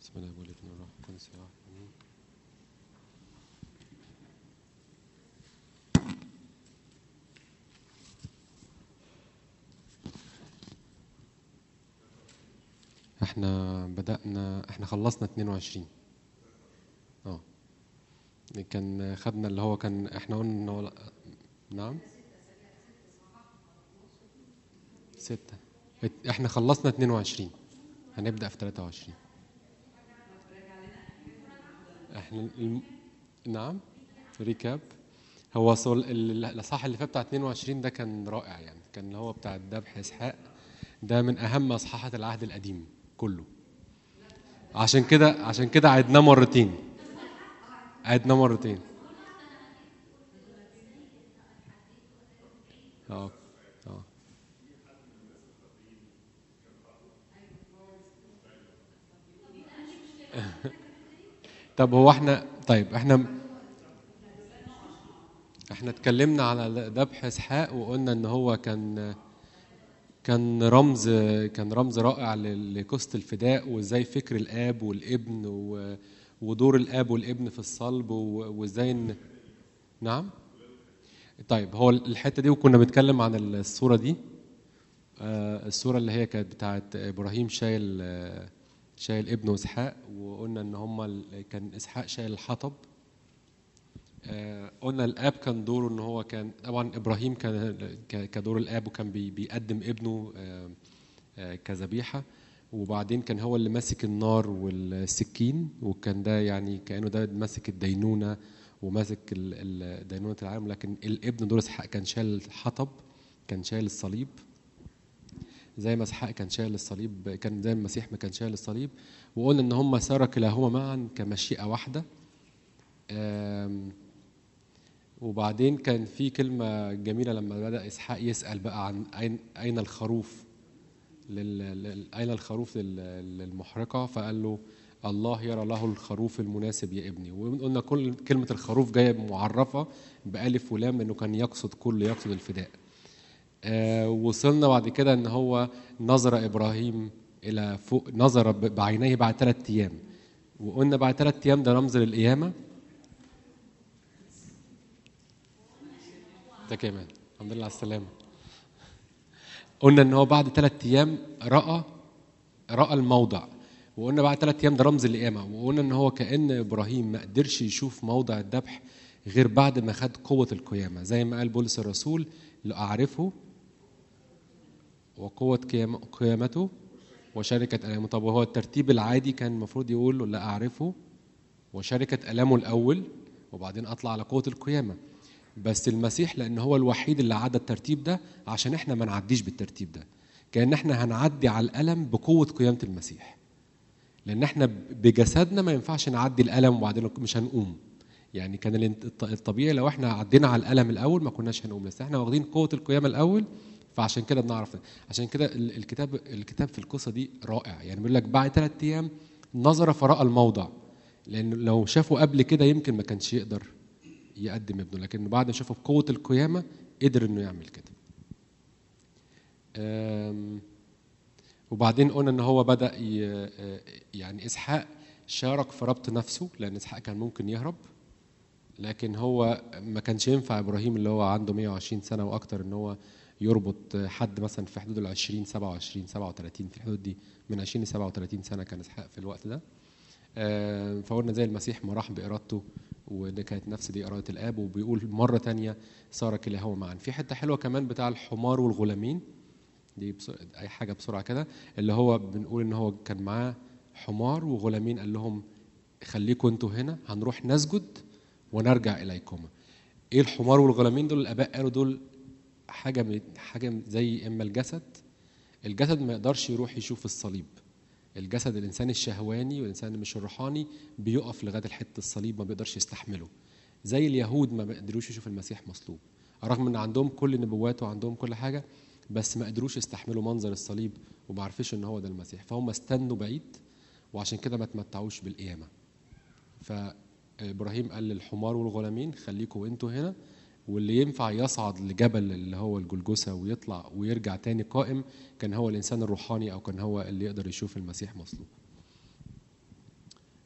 بسم الله والابن والروح القدس يا واحد امين احنا بدأنا احنا خلصنا 22 اه كان خدنا اللي هو كان احنا قلنا ان هو نعم ستة ات- احنا خلصنا 22 هنبدأ في 23 احنا الم... نعم ريكاب هو صول ال- الاصحاح اللي فات بتاع 22 ده كان رائع يعني كان اللي هو بتاع الذبح اسحاق ده من اهم اصحاحات العهد القديم كله عشان كده عشان كده عدناه مرتين عدناه مرتين اه اه طب هو احنا طيب احنا احنا اتكلمنا على ذبح اسحاق وقلنا ان هو كان كان رمز كان رمز رائع ل- لقصه الفداء وازاي فكر الاب والابن و- ودور الاب والابن في الصلب و- وازاي ان نعم طيب هو الحته دي وكنا بنتكلم عن الصوره دي آه، الصوره اللي هي كانت بتاعت ابراهيم شايل آه، شايل ابنه اسحاق وقلنا ان هم كان اسحاق شايل الحطب آه، قلنا الاب كان دوره ان هو كان طبعا ابراهيم كان ك- كدور الاب وكان بي- بيقدم ابنه آه، آه، كذبيحه وبعدين كان هو اللي ماسك النار والسكين وكان ده يعني كانه ده ماسك الدينونه وماسك ال- ال- دينونه العالم لكن الابن دور اسحاق كان شايل الحطب كان شايل الصليب زي ما اسحاق كان شايل الصليب كان زي المسيح ما كان شايل الصليب وقلنا ان هم سار كلاهما معا كمشيئه واحده آم، وبعدين كان في كلمة جميلة لما بدأ إسحاق يسأل بقى عن أين أين الخروف لل... لل- أين الخروف لل- للمحرقة فقال له الله يرى له الخروف المناسب يا ابني وقلنا كل كلمة الخروف جاية معرفة بألف ولام لأنه كان يقصد كل يقصد الفداء آه، وصلنا بعد كده ان هو نظر ابراهيم الى فوق نظر ب- بعينيه بعد ثلاث ايام وقلنا بعد ثلاث ايام ده رمز للقيامه ده كمان الحمد لله على السلامه قلنا ان هو بعد ثلاث ايام راى راى الموضع وقلنا بعد ثلاث ايام ده رمز القيامه وقلنا ان هو كان ابراهيم ما قدرش يشوف موضع الذبح غير بعد ما خد قوه القيامه زي ما قال بولس الرسول لاعرفه وقوة قيام- قيامته وشركة ألامه طب وهو الترتيب العادي كان المفروض يقول له لا أعرفه وشركة ألامه الأول وبعدين أطلع على قوة القيامة بس المسيح لأن هو الوحيد اللي عدى الترتيب ده عشان إحنا ما نعديش بالترتيب ده كأن إحنا هنعدي على الألم بقوة قيامة المسيح لأن إحنا بجسدنا ما ينفعش نعدي الألم وبعدين مش هنقوم يعني كان الانت- الط- الطبيعي لو احنا عدينا على الالم الاول ما كناش هنقوم بس احنا واخدين قوه القيامه الاول فعشان كده بنعرف عشان كده ال- الكتاب الكتاب في القصه دي رائع يعني بيقول لك بعد ثلاث ايام نظر فراى الموضع لان لو شافه قبل كده يمكن ما كانش يقدر يقدم ابنه لكن بعد ما شافه بقوه القيامه قدر انه يعمل كده أم، وبعدين قلنا ان هو بدا ي- يعني اسحاق شارك في ربط نفسه لان اسحاق كان ممكن يهرب لكن هو ما كانش ينفع ابراهيم اللي هو عنده 120 سنه واكتر ان هو يربط حد مثلا في حدود ال 20 27 37 في الحدود دي من 20 ل 37 سنه كان اسحاق في الوقت ده آه، فقلنا زي المسيح ما راح بارادته وده كانت نفس دي اراده الاب وبيقول مره تانية صار كلاهما معا في حته حلوه كمان بتاع الحمار والغلامين دي بس... اي حاجه بسرعه كده اللي هو بنقول ان هو كان معاه حمار وغلامين قال لهم خليكم انتوا هنا هنروح نسجد ونرجع اليكما ايه الحمار والغلامين دول الاباء قالوا دول حاجه من حاجه زي اما الجسد الجسد ما يقدرش يروح يشوف الصليب الجسد الانسان الشهواني والانسان اللي مش الروحاني بيقف لغايه الحته الصليب ما بيقدرش يستحمله زي اليهود ما بيقدروش يشوفوا المسيح مصلوب رغم ان عندهم كل النبوات وعندهم كل حاجه بس ما قدروش يستحملوا منظر الصليب وما عرفوش ان هو ده المسيح فهم استنوا بعيد وعشان كده ما تمتعوش بالقيامه فابراهيم قال للحمار والغلامين خليكم انتوا هنا واللي ينفع يصعد لجبل اللي هو الجلجسة ويطلع ويرجع تاني قائم كان هو الإنسان الروحاني أو كان هو اللي يقدر يشوف المسيح مصلوب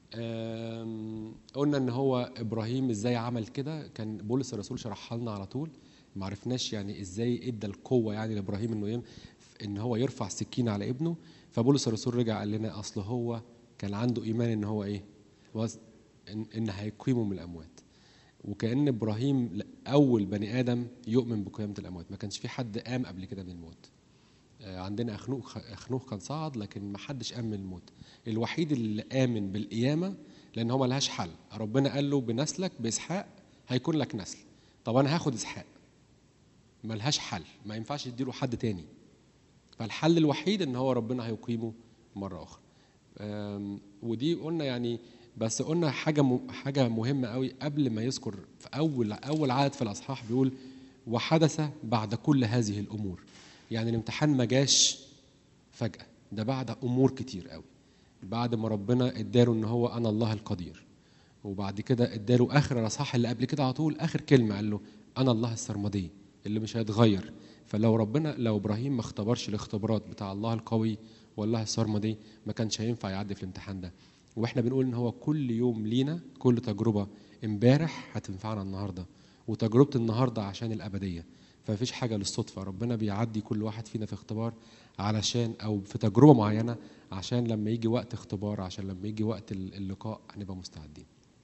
آم، قلنا ان هو ابراهيم ازاي عمل كده كان بولس الرسول شرحها لنا على طول ما عرفناش يعني ازاي ادى القوه يعني لابراهيم انه يم ان هو يرفع سكينه على ابنه فبولس الرسول رجع قال لنا اصل هو كان عنده ايمان ان هو ايه وز- ان, إن هيقيمه من الاموات وكان ابراهيم ل- اول بني ادم يؤمن بقيامه الاموات ما كانش في حد قام قبل كده من الموت آه، عندنا اخنوخ اخنوخ كان صعد لكن ما حدش قام من الموت الوحيد اللي امن بالقيامه لان هو ملهاش حل ربنا قال له بنسلك باسحاق هيكون لك نسل طب انا هاخد اسحاق ملهاش حل ما ينفعش يديله حد تاني فالحل الوحيد ان هو ربنا هيقيمه مره اخرى أم، ودي قلنا يعني بس قلنا حاجه م- حاجه مهمه قوي قبل ما يذكر في اول اول عدد في الاصحاح بيقول وحدث بعد كل هذه الامور يعني الامتحان ما جاش فجاه ده بعد امور كتير قوي بعد ما ربنا اداله ان هو انا الله القدير وبعد كده اداله اخر الاصحاح اللي قبل كده على طول اخر كلمه قال له انا الله السرمدي اللي مش هيتغير فلو ربنا لو ابراهيم ما اختبرش الاختبارات بتاع الله القوي والله السرمدي ما كانش هينفع يعدي في الامتحان ده واحنا بنقول ان هو كل يوم لينا كل تجربه امبارح هتنفعنا النهارده وتجربه النهارده عشان الابديه فمفيش حاجه للصدفه ربنا بيعدي كل واحد فينا في اختبار علشان او في تجربه معينه عشان لما يجي وقت اختبار عشان لما يجي وقت اللقاء هنبقى مستعدين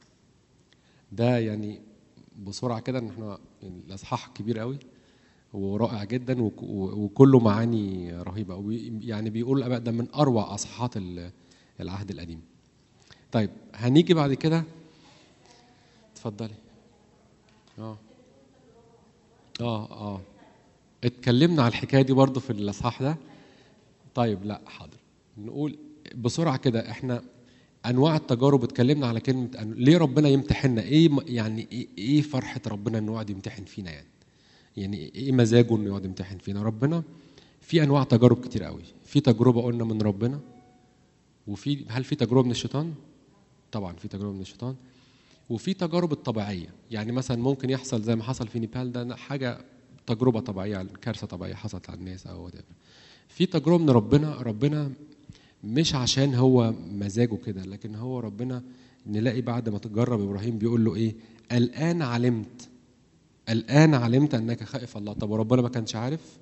ده يعني بسرعه كده ان احنا يعني الاصحاح كبير قوي ورائع جدا وك- وكله معاني رهيبه وبي- يعني بيقول الآباء ده من اروع اصحاحات ال- العهد القديم طيب هنيجي بعد كده اتفضلي اه اه اه اتكلمنا على الحكايه دي برضو في الاصحاح ده طيب لا حاضر نقول بسرعه كده احنا انواع التجارب اتكلمنا على كلمه أن... ليه ربنا يمتحننا ايه م- يعني ايه, إيه فرحه ربنا انه يقعد يمتحن فينا يعني يعني ايه مزاجه انه يقعد يمتحن فينا ربنا في انواع تجارب كتير قوي في تجربه قلنا من ربنا وفي هل في تجربه من الشيطان طبعا في تجربه من الشيطان وفي تجارب الطبيعيه يعني مثلا ممكن يحصل زي ما حصل في نيبال ده حاجه تجربه طبيعيه كارثه طبيعيه حصلت على الناس او whatever. في تجربه من ربنا ربنا مش عشان هو مزاجه كده لكن هو ربنا نلاقي بعد ما تجرب ابراهيم بيقول له ايه الان علمت الان علمت انك خائف الله طب وربنا ما كانش عارف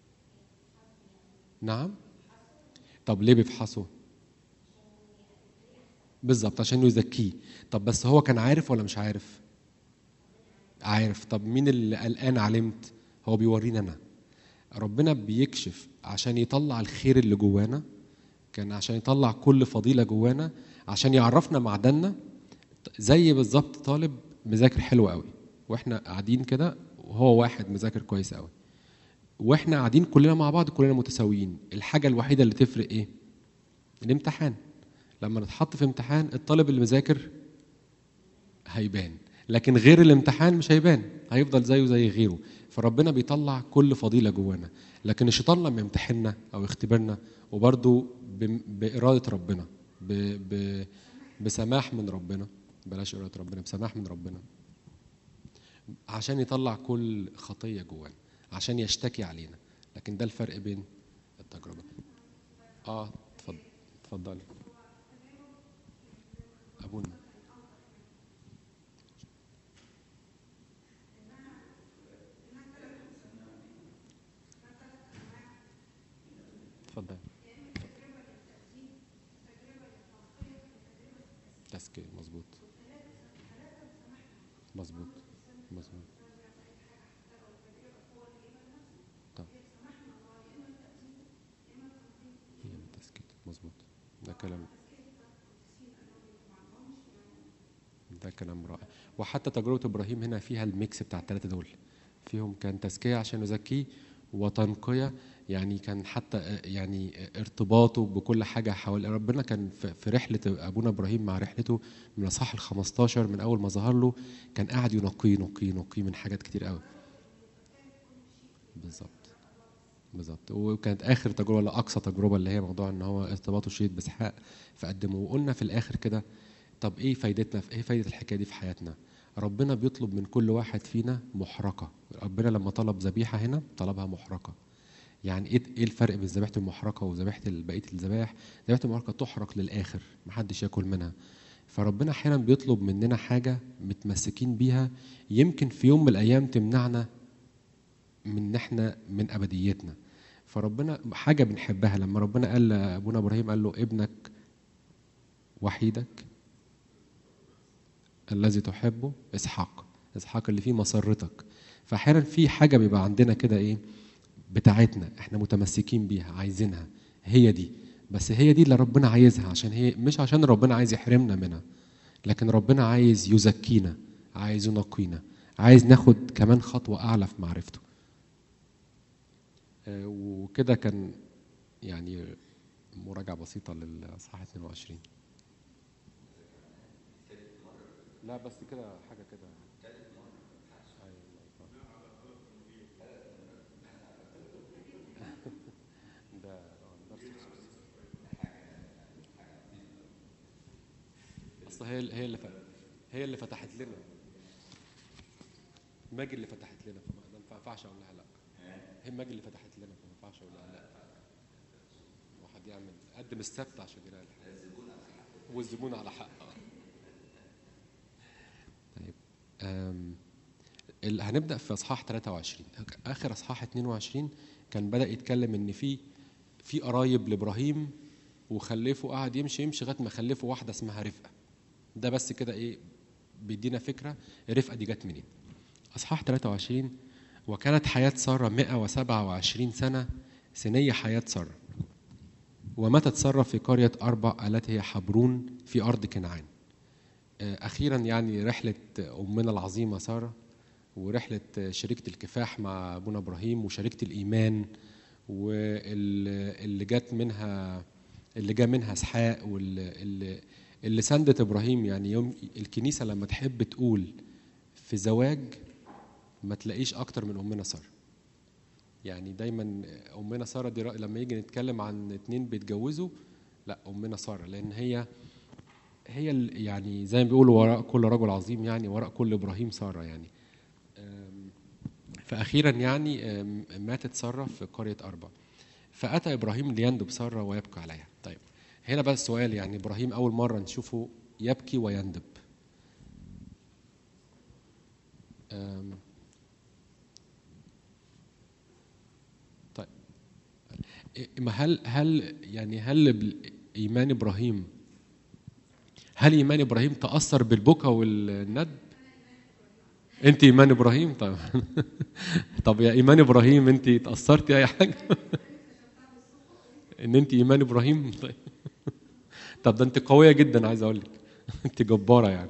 نعم طب ليه بيفحصه بالظبط عشان يزكيه طب بس هو كان عارف ولا مش عارف عارف طب مين اللي الان علمت هو بيورينا انا ربنا بيكشف عشان يطلع الخير اللي جوانا كان عشان يطلع كل فضيلة جوانا عشان يعرفنا معدننا زي بالظبط طالب مذاكر حلو قوي واحنا قاعدين كده وهو واحد مذاكر كويس قوي واحنا قاعدين كلنا مع بعض كلنا متساويين الحاجة الوحيدة اللي تفرق ايه الامتحان لما نتحط في امتحان الطالب اللي مذاكر هيبان لكن غير الامتحان مش هيبان هيفضل زيه زي غيره فربنا بيطلع كل فضيلة جوانا لكن الشيطان لما يمتحننا أو يختبرنا وبرضه ب- بإرادة ربنا ب... ب... بسماح من ربنا بلاش إرادة ربنا بسماح من ربنا عشان يطلع كل خطية جوانا عشان يشتكي علينا لكن ده الفرق بين التجربة اه اتفضل اتفضلي ابونا اتفضل تزكية مظبوط مظبوط مظبوط طب هي من تزكية مظبوط ده كلام ده كلام رائع وحتى تجربة إبراهيم هنا فيها الميكس بتاع الثلاثة دول فيهم كان تزكية عشان يزكيه وتنقية يعني كان حتى يعني ارتباطه بكل حاجة حوالي ربنا كان في في رحلة أبونا إبراهيم مع رحلته من الأصحاح ال 15 من أول ما ظهر له كان قاعد ينقيه ينقيه ينقيه من حاجات كتير قوي بالظبط بالظبط وكانت اخر تجربه ولا اقصى تجربه اللي هي موضوع ان هو ارتباطه شديد باسحاق فقدمه وقلنا في الاخر كده طب ايه فايدتنا في ايه فايده الحكايه دي في حياتنا ربنا بيطلب من كل واحد فينا محرقه ربنا لما طلب ذبيحه هنا طلبها محرقه يعني ايه ايه الفرق بين ذبيحه المحرقه وذبيحه بقيه الذبائح ذبيحه المحرقه تحرق للاخر محدش ياكل منها فربنا احيانا بيطلب مننا حاجه متمسكين بيها يمكن في يوم من الايام تمنعنا من ان احنا من ابديتنا فربنا حاجه بنحبها لما ربنا قال لابونا ابراهيم قال له ابنك وحيدك الذي تحبه اسحاق اسحاق اللي فيه مسرتك فاحيانا في حاجه بيبقى عندنا كده ايه بتاعتنا احنا متمسكين بيها عايزينها هي دي بس هي دي اللي ربنا عايزها عشان هي مش عشان ربنا عايز يحرمنا منها لكن ربنا عايز يزكينا عايز ينقينا عايز ناخد كمان خطوه اعلى في معرفته آه، وكده كان يعني مراجعه بسيطه للاصحاح 22 لا بس كده حاجه كده ده نفس اصل هي هي اللي ف- هي اللي فتحت لنا ماجي اللي فتحت لنا فما ما ينفعش اقول لها لا هي ماجي اللي فتحت لنا فما ينفعش اقول لها لا واحد يعمل قدم السبت عشان يلاقي الحق والزبون على حق آه. طيب أم، ال- هنبدا في اصحاح 23 اخر اصحاح 22 كان بدا يتكلم ان في في قرايب لابراهيم وخلفه قعد يمشي يمشي لغايه ما خلفوا واحده اسمها رفقه ده بس كده ايه بيدينا فكره رفقه دي جت منين اصحاح 23 وكانت حياه ساره 127 سنه سنيه حياه ساره وماتت ساره في قريه اربع التي هي حبرون في ارض كنعان آه، اخيرا يعني رحله امنا العظيمه ساره ورحله شريكه الكفاح مع ابونا ابراهيم وشريكه الايمان واللي جت منها اللي جاء منها اسحاق واللي اللي, اللي سندت ابراهيم يعني يوم الكنيسه لما تحب تقول في زواج ما تلاقيش اكتر من امنا ساره يعني دايما امنا ساره دي رأي لما يجي نتكلم عن اتنين بيتجوزوا لا امنا ساره لان هي هي ال- يعني زي ما بيقولوا وراء كل رجل عظيم يعني وراء كل ابراهيم ساره يعني أم، فاخيرا يعني أم، ماتت ساره في قريه اربع فاتى ابراهيم ليندب ساره ويبكي عليها طيب هنا بقى السؤال يعني ابراهيم اول مره نشوفه يبكي ويندب أم، طيب إيه- ما هل هل يعني هل بال- ايمان ابراهيم هل ايمان ابراهيم تاثر بالبكا والندب انت ايمان ابراهيم طب طب يا ايمان ابراهيم انت تاثرتي اي حاجه ان انت ايمان ابراهيم طيب طب ده انت قويه جدا عايز اقول لك انت جباره يعني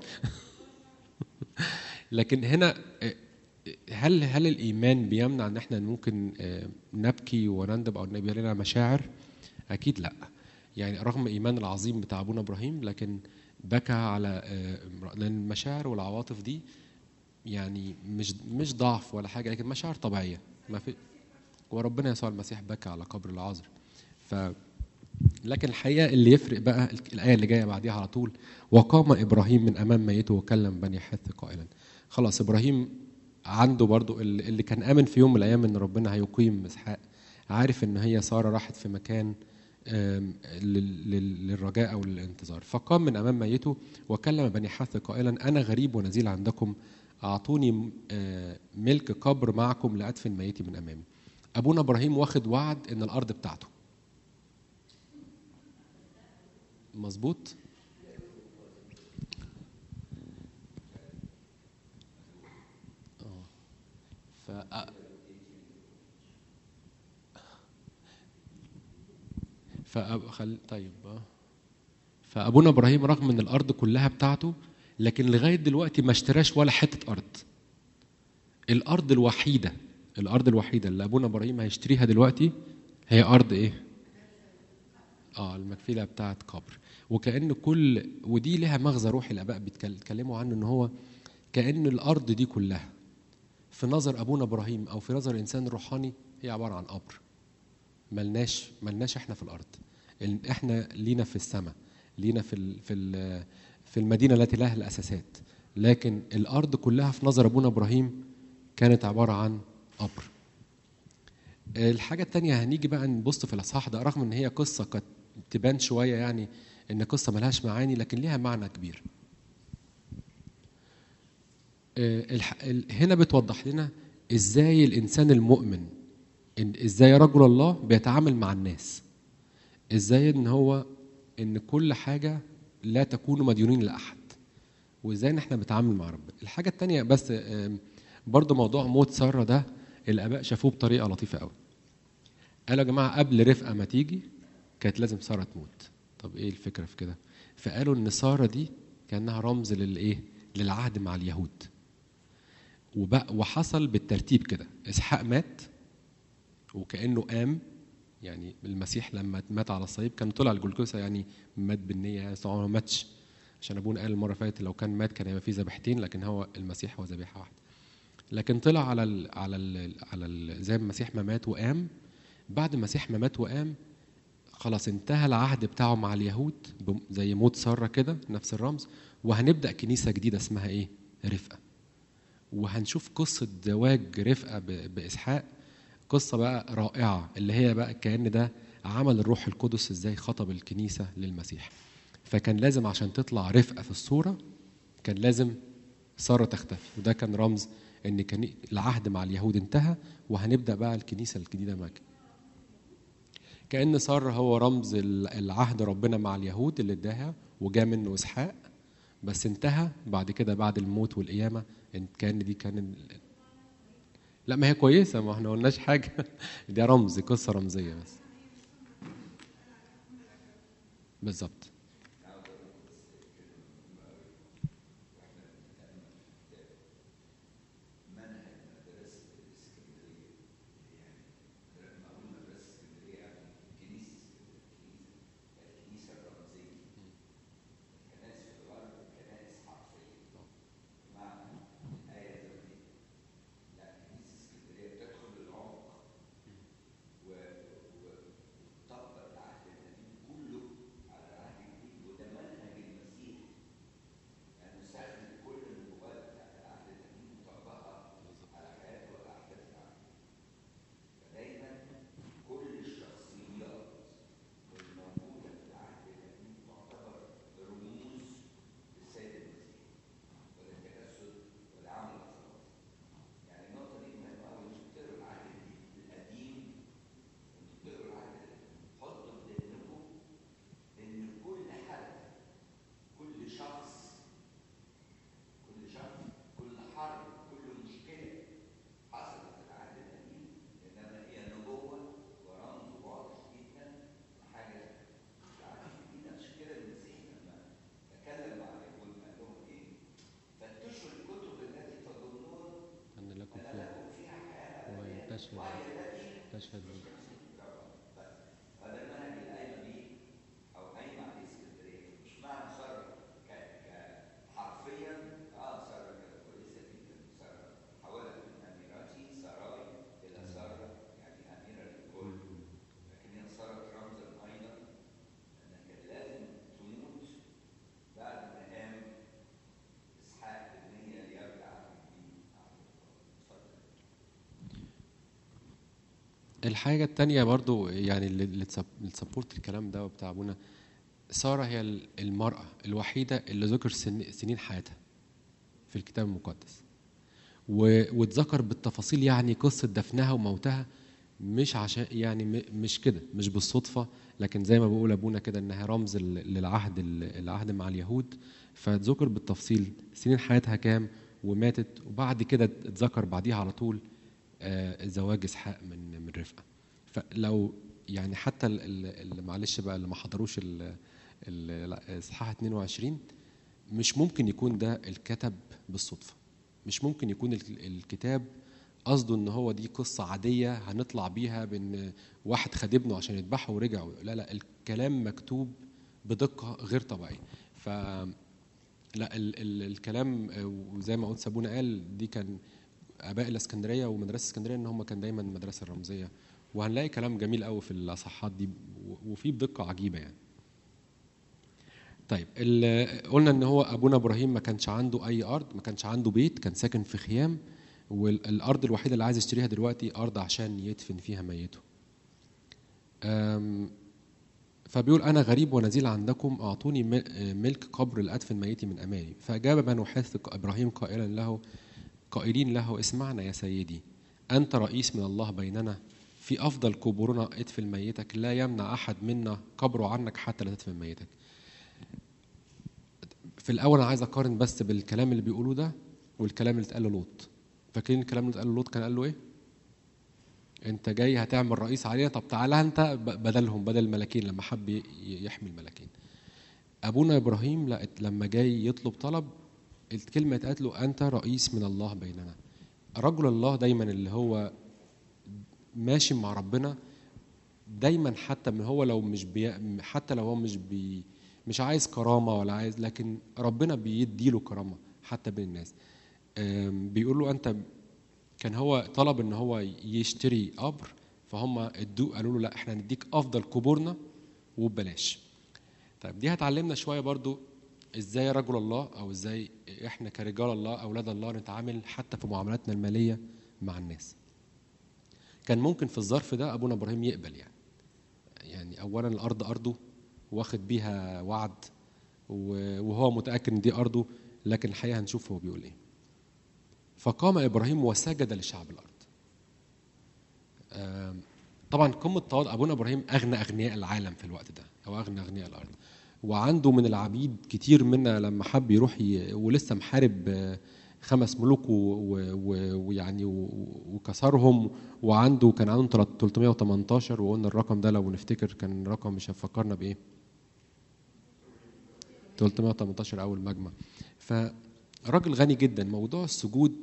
لكن هنا آه، هل هل الايمان بيمنع ان احنا ممكن آه، نبكي ونندب او يبقى لنا مشاعر اكيد لا يعني رغم ايمان العظيم بتاع ابونا ابراهيم لكن بكى على آه، امرأة- لان المشاعر والعواطف دي يعني مش مش ضعف ولا حاجه لكن مشاعر طبيعيه ما في وربنا يسوع المسيح بكى على قبر العازر ف لكن الحقيقه اللي يفرق بقى الايه اللي جايه بعديها على طول وقام ابراهيم من امام ميته وكلم بني حث قائلا خلاص ابراهيم عنده برضو اللي اللي كان امن في يوم من الايام ان ربنا هيقيم اسحاق عارف ان هي ساره راحت في مكان آم، لل- لل- للرجاء او للانتظار فقام من امام ميته وكلم بني حث قائلا انا غريب ونزيل عندكم اعطوني آه، ملك قبر معكم لادفن ميتي من امامي ابونا ابراهيم واخد وعد ان الارض بتاعته مظبوط اه ف فأب... خل... طيب اه فابونا ابراهيم رغم ان الارض كلها بتاعته لكن لغايه دلوقتي ما اشتراش ولا حته ارض الارض الوحيده الارض الوحيده اللي ابونا ابراهيم هيشتريها دلوقتي هي ارض ايه اه المكفيله بتاعت قبر وكأن كل ودي لها مغزى روحي الاباء بيتكلموا عنه ان هو كأن الارض دي كلها في نظر ابونا ابراهيم او في نظر الانسان الروحاني هي عباره عن قبر ملناش ملناش احنا في الارض ال- احنا لينا في السماء لينا في ال في ال في المدينه التي لها الاساسات لكن الارض كلها في نظر ابونا ابراهيم كانت عباره عن قبر الحاجة التانية هنيجي بقى نبص في الأصحاح ده رغم إن هي قصة قد تبان شوية يعني ان قصه ملهاش معاني لكن ليها معنى كبير آه، الح- ال- هنا بتوضح لنا ازاي الانسان المؤمن إن ازاي رجل الله بيتعامل مع الناس ازاي ان هو ان كل حاجه لا تكون مديونين لاحد وازاي ان احنا بنتعامل مع ربنا الحاجه التانية بس آم، برضو موضوع موت ساره ده الاباء شافوه بطريقه لطيفه قوي قالوا يا جماعه قبل رفقه ما تيجي كانت لازم ساره تموت طب ايه الفكره في كده فقالوا ان ساره دي كانها رمز للايه للعهد مع اليهود وبقى وحصل بالترتيب كده اسحاق مات وكانه قام يعني المسيح لما مات على الصليب كان طلع الجلجثه يعني مات بالنيه يعني بس هو ما ماتش عشان ابونا قال المره اللي فاتت لو كان مات كان هيبقى فيه ذبيحتين لكن هو المسيح هو ذبيحه واحده لكن طلع على ال على ال على ال زي ما المسيح ما مات وقام بعد المسيح ما مات وقام خلاص انتهى العهد بتاعه مع اليهود بم- زي موت ساره كده نفس الرمز وهنبدا كنيسه جديده اسمها ايه؟ رفقه وهنشوف قصه زواج رفقه ب- باسحاق قصه بقى رائعه اللي هي بقى كان ده عمل الروح القدس ازاي خطب الكنيسه للمسيح فكان لازم عشان تطلع رفقه في الصوره كان لازم ساره تختفي وده كان رمز ان كان العهد مع اليهود انتهى وهنبدا بقى الكنيسه الجديده معاك كأن سارة هو رمز ال- العهد ربنا مع اليهود اللي اداها وجاء منه إسحاق بس انتهى بعد كده بعد الموت والقيامة إن كان دي كان ال- لا ما هي كويسة ما احنا قلناش حاجة دي رمز قصة رمزية بس بالظبط أن لكم فيها وتشهد تشهد هذا المنهج القايمه بيه او قايمه عليه اسكندريه مش معنى ساره ك ك حرفيا اه ساره كانت كويسه جدا ساره حولت من اميرتي سراي الى ساره يعني اميره للكل لكن هي صارت رمزا ايضا انها كان لازم تموت بعد ما قام اسحاق ابنيه ليرجع من اتفضل الحاجة التانية برضو يعني اللي اللي تسب- اللي تسبورت الكلام ده بتاع أبونا سارة هي ال- المرأة الوحيدة اللي ذكر سن سنين حياتها في الكتاب المقدس و- واتذكر بالتفاصيل يعني قصة دفنها وموتها مش عشان يعني م- مش كده مش بالصدفة لكن زي ما بقول أبونا كده إنها رمز ال- للعهد ال- العهد مع اليهود فاتذكر بالتفصيل سنين حياتها كام وماتت وبعد كده اتذكر بعديها على طول آه، زواج اسحاق من من رفقه فلو يعني حتى ال- ال- اللي معلش بقى اللي ما حضروش ال- ال- اصحاح 22 مش ممكن يكون ده الكتب بالصدفه مش ممكن يكون ال- الكتاب قصده ان هو دي قصه عاديه هنطلع بيها بان واحد خد ابنه عشان يذبحه ورجع لا لا الكلام مكتوب بدقه غير طبيعيه ف لا ال ال الكلام آه، وزي ما قلت سابونا قال دي كان اباء الاسكندريه ومدرسه اسكندريه ان هم كان دايما المدرسه الرمزيه وهنلاقي كلام جميل قوي في الاصحاحات دي و- وفي بدقه عجيبه يعني طيب ال- قلنا ان هو ابونا ابراهيم ما كانش عنده اي ارض ما كانش عنده بيت كان ساكن في خيام والارض الوحيده اللي عايز يشتريها دلوقتي ارض عشان يدفن فيها ميته أم، فبيقول انا غريب ونزيل عندكم اعطوني م- ملك قبر الادفن ميتي من امامي فاجاب بنو حث ابراهيم قائلا له قائلين له اسمعنا يا سيدي انت رئيس من الله بيننا في افضل قبورنا ادفن ميتك لا يمنع احد منا قبره عنك حتى لا تدفن ميتك في الاول انا عايز اقارن بس بالكلام اللي بيقولوه ده والكلام اللي اتقال للوط فاكرين الكلام اللي اتقال للوط كان قال له ايه انت جاي هتعمل رئيس علينا طب تعالى انت ب- بدلهم بدل الملاكين لما حب ي- يحمي الملاكين ابونا ابراهيم لقت لما جاي يطلب طلب الكلمه اتقالت له انت رئيس من الله بيننا رجل الله دايما اللي هو ماشي مع ربنا دايما حتى من هو لو مش بي حتى لو هو مش بي مش عايز كرامه ولا عايز لكن ربنا بيديله كرامه حتى بين الناس أم، بيقول له انت كان هو طلب ان هو يشتري قبر فهم ادوه قالوا له لا احنا هنديك افضل قبورنا وببلاش طيب دي هتعلمنا شويه برضو ازاي رجل الله او ازاي احنا كرجال الله اولاد الله نتعامل حتى في معاملاتنا الماليه مع الناس كان ممكن في الظرف ده ابونا ابراهيم يقبل يعني يعني اولا الارض ارضه واخد بيها وعد و- وهو متاكد ان دي ارضه لكن الحقيقه هنشوف هو بيقول ايه فقام ابراهيم وسجد لشعب الارض آم، طبعا قمه تواضع ابونا ابراهيم اغنى اغنياء العالم في الوقت ده او اغنى اغنياء الارض وعنده من العبيد كتير منا لما حب يروح ي... ولسه محارب آه، خمس ملوك و- و- و- ويعني و- وكسرهم وعنده كان عنده 318 وقلنا الرقم ده لو نفتكر كان رقم مش هيفكرنا بايه 318 اول مجمع فراجل غني جدا موضوع السجود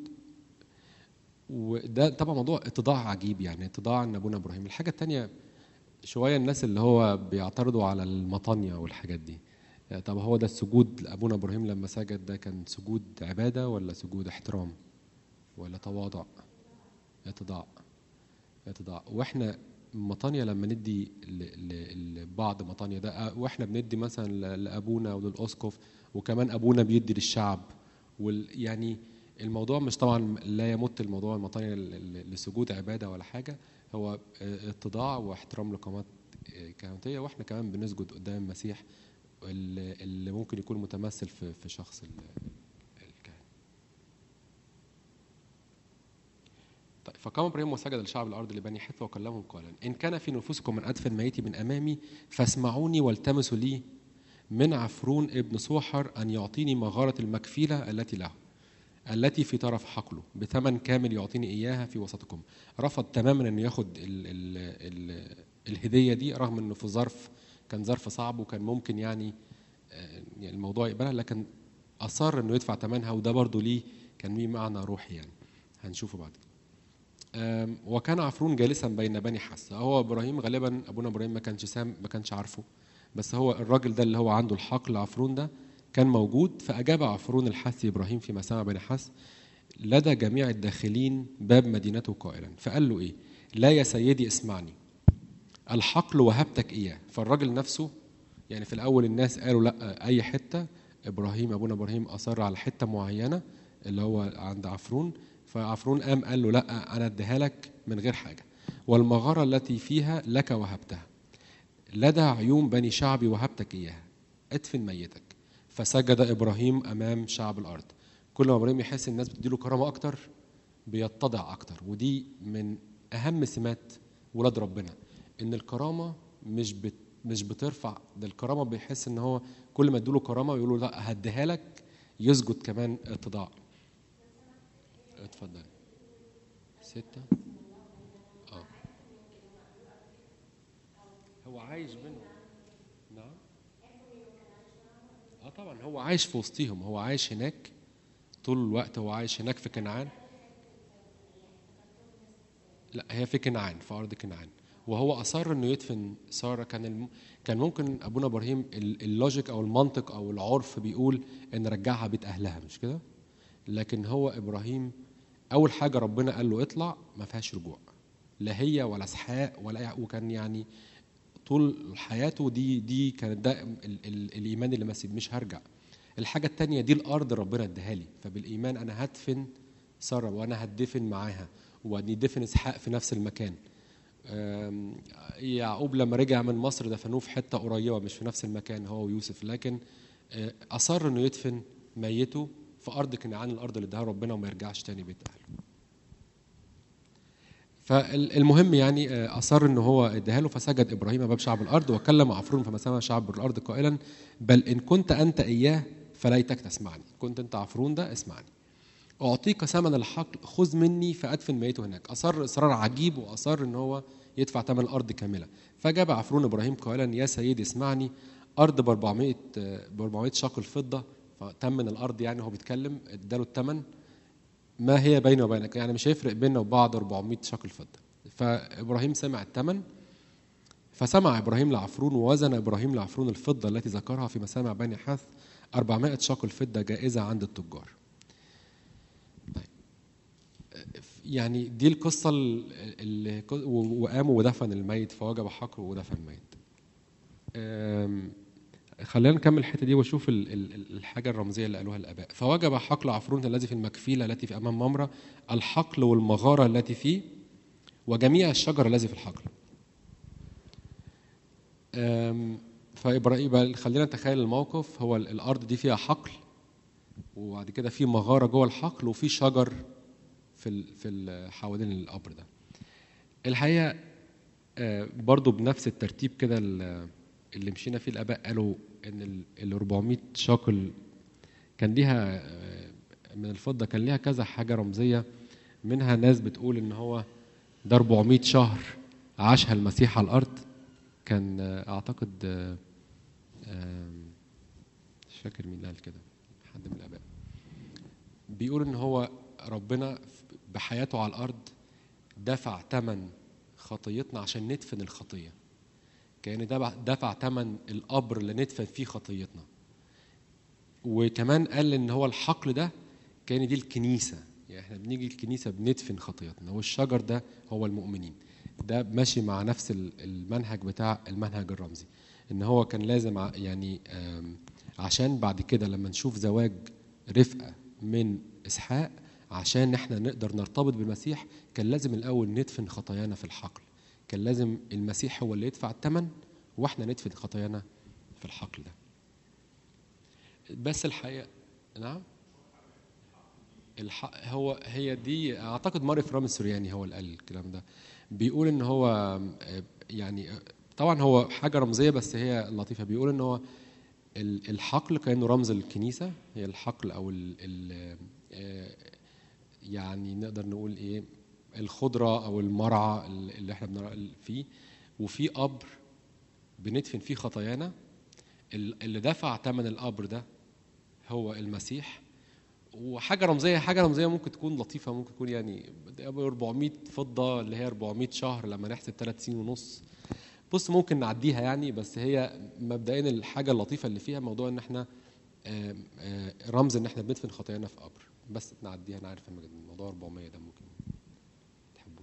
وده طبعا موضوع اتضاع عجيب يعني اتضاع ان ابونا ابراهيم الحاجه الثانيه شويه الناس اللي هو بيعترضوا على المطانيه والحاجات دي يعني طب هو ده السجود لابونا ابراهيم لما سجد ده كان سجود عباده ولا سجود احترام ولا تواضع اتضاع اتضاع واحنا مطانية لما ندي ل- ل- لبعض مطانية ده واحنا بندي مثلا ل- لابونا وللاسقف وكمان ابونا بيدي للشعب وال يعني الموضوع مش طبعا لا يمت الموضوع المطانية ل- ل- لسجود عباده ولا حاجه هو اه، اتضاع واحترام لقامات اه، كهنوتيه واحنا كمان بنسجد قدام المسيح اللي اللي ممكن يكون متمثل في في شخص ال- الكاهن طيب فقام ابراهيم وسجد لشعب الارض لبني حث وكلمهم قائلا ان كان في نفوسكم من ادفن ميتي من امامي فاسمعوني والتمسوا لي من عفرون ابن صوحر ان يعطيني مغاره المكفيله التي له التي في طرف حقله بثمن كامل يعطيني اياها في وسطكم رفض تماما انه ياخد ال ال ال الهديه دي رغم انه في ظرف كان ظرف صعب وكان ممكن يعني آه، يعني الموضوع يقبلها لكن اصر انه يدفع ثمنها وده برضه ليه كان ليه معنى روحي يعني هنشوفه بعد كده آم، وكان عفرون جالسا بين بني حس هو ابراهيم غالبا ابونا ابراهيم ما كانش سام ما كانش عارفه بس هو الراجل ده اللي هو عنده الحقل عفرون ده كان موجود فاجاب عفرون الحثي ابراهيم فيما سمع بني حس لدى جميع الداخلين باب مدينته قائلا فقال له ايه لا يا سيدي اسمعني الحقل وهبتك اياه فالراجل نفسه يعني في الاول الناس قالوا لا اي حته ابراهيم ابونا ابراهيم اصر على حته معينه اللي هو عند عفرون فعفرون قام قال له لا انا اديها لك من غير حاجه والمغاره التي فيها لك وهبتها لدى عيون بني شعبي وهبتك اياها ادفن ميتك فسجد ابراهيم امام شعب الارض كل ما ابراهيم يحس الناس بتديله كرامه اكتر بيتضع اكتر ودي من اهم سمات ولاد ربنا ان الكرامه مش بت مش بترفع ده الكرامه بيحس ان هو كل ما ادوله كرامه يقولوا لا هديها لك يسجد كمان اتضاع اتفضل ستة اه هو عايش بينهم نعم اه طبعا هو عايش في وسطهم هو عايش هناك طول الوقت هو عايش هناك في كنعان لا هي في كنعان في ارض كنعان وهو اصر انه يدفن ساره كان الم... كان ممكن ابونا ابراهيم ال- اللوجيك او المنطق او العرف بيقول ان رجعها بيت اهلها مش كده لكن هو ابراهيم اول حاجه ربنا قال له اطلع ما فيهاش رجوع لا هي ولا اسحاق ولا وكان يعني طول حياته دي دي كانت ده ال ال الايمان اللي مسجد مش هرجع الحاجه التانية دي الارض ربنا اداها لي فبالايمان انا هدفن ساره وانا هدفن معاها وندفن اسحاق في نفس المكان آم، يعقوب لما رجع من مصر دفنوه في حته قريبه مش في نفس المكان هو ويوسف لكن آه، اصر انه يدفن ميته في ارض كنعان الارض اللي اداها ربنا وما يرجعش تاني بيت اهله فالمهم يعني آه، اصر ان هو اداها له فسجد ابراهيم باب شعب الارض وكلم عفرون فما سمع شعب الارض قائلا بل ان كنت انت اياه فليتك تسمعني كنت انت عفرون ده اسمعني اعطيك ثمن الحقل خذ مني فادفن ميته هناك اصر اصرار عجيب واصر ان هو يدفع ثمن الارض كامله فجاب عفرون ابراهيم قائلا يا سيدي اسمعني ارض ب 400 ب 400 شاقل فضه فتمن الارض يعني هو بيتكلم اداله الثمن ما هي بيني وبينك يعني مش هيفرق بيننا وبعض 400 شاقل فضه فابراهيم سمع الثمن فسمع ابراهيم لعفرون ووزن ابراهيم لعفرون الفضه التي ذكرها في مسامع بني حث 400 شاقل فضه جائزه عند التجار يعني دي القصة اللي وقام ودفن الميت فوجب حقه ودفن الميت. أم، خلينا نكمل الحتة دي واشوف ال- ال- الحاجة الرمزية اللي قالوها الآباء. فوجب حقل عفرون الذي في المكفيلة التي في أمام ممرة الحقل والمغارة التي فيه وجميع الشجر الذي في الحقل. أم، فإبراهيم بقى خلينا نتخيل الموقف هو ال- الأرض دي فيها حقل وبعد كده في مغارة جوه الحقل وفي شجر في ال في ال حوالين القبر ده الحقيقه آه، برضو بنفس الترتيب كده ال- اللي مشينا فيه الاباء قالوا ان ال- ال 400 شاكل كان ليها آه، من الفضه كان ليها كذا حاجه رمزيه منها ناس بتقول ان هو ده 400 شهر عاشها المسيح على الارض كان آه، اعتقد آه، آم، مش فاكر مين اللي قال كده حد من الاباء بيقول ان هو ربنا بحياته على الارض دفع ثمن خطيتنا عشان ندفن الخطيه كان دفع دفع ثمن القبر اللي ندفن فيه خطيتنا وكمان قال ان هو الحقل ده كان دي الكنيسه يعني احنا بنيجي الكنيسه بندفن خطيتنا والشجر ده هو المؤمنين ده ماشي مع نفس ال- المنهج بتاع المنهج الرمزي ان هو كان لازم ع- يعني آم، عشان بعد كده لما نشوف زواج رفقه من اسحاق عشان احنا نقدر نرتبط بالمسيح كان لازم الاول ندفن خطايانا في الحقل كان لازم المسيح هو اللي يدفع الثمن واحنا ندفن خطايانا في الحقل ده بس الحقيقه نعم الحق هو هي دي اعتقد ماري فرام السورياني هو اللي قال الكلام ده بيقول ان هو آه، يعني آه، طبعا هو حاجه رمزيه بس هي لطيفه بيقول ان هو ال- الحقل كانه رمز الكنيسه هي الحقل او ال ال آه، يعني نقدر نقول ايه الخضره او المرعى اللي احنا بنرى فيه وفي قبر بندفن فيه خطايانا ال- اللي دفع ثمن القبر ده هو المسيح وحاجه رمزيه حاجه رمزيه ممكن تكون لطيفه ممكن تكون يعني 400 فضه اللي هي 400 شهر لما نحسب ثلاث سنين ونص بص ممكن نعديها يعني بس هي مبدئيا الحاجه اللطيفه اللي فيها موضوع ان احنا آم، آه، رمز ان احنا بندفن خطايانا في قبر بس نعديها انا عارف ان الموضوع 400 ده ممكن ما تحبوش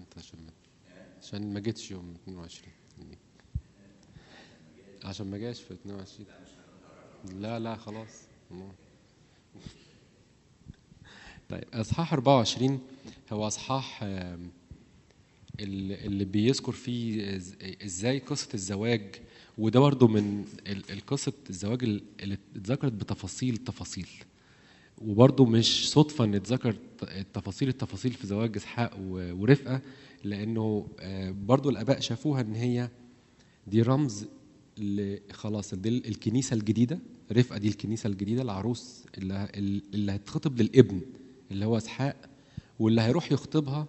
عشان ما عشان ما جيتش يوم 22 عشان ما جاش في 22 لا لا خلاص طيب اصحاح 24 هو اصحاح آم، اللي اللي بيذكر فيه إز- ازاي قصه الزواج وده برضه من ال- ال- قصه الزواج ال- اللي اتذكرت بتفاصيل التفاصيل وبرضه مش صدفه ان اتذكر ت- التفاصيل التفاصيل في زواج اسحاق و- ورفقه لانه آه، برضه الاباء شافوها ان هي دي رمز ل- خلاص دي الكنيسه الجديده رفقه دي الكنيسه الجديده العروس اللي اللي هتخطب للابن اللي هو اسحاق واللي هيروح يخطبها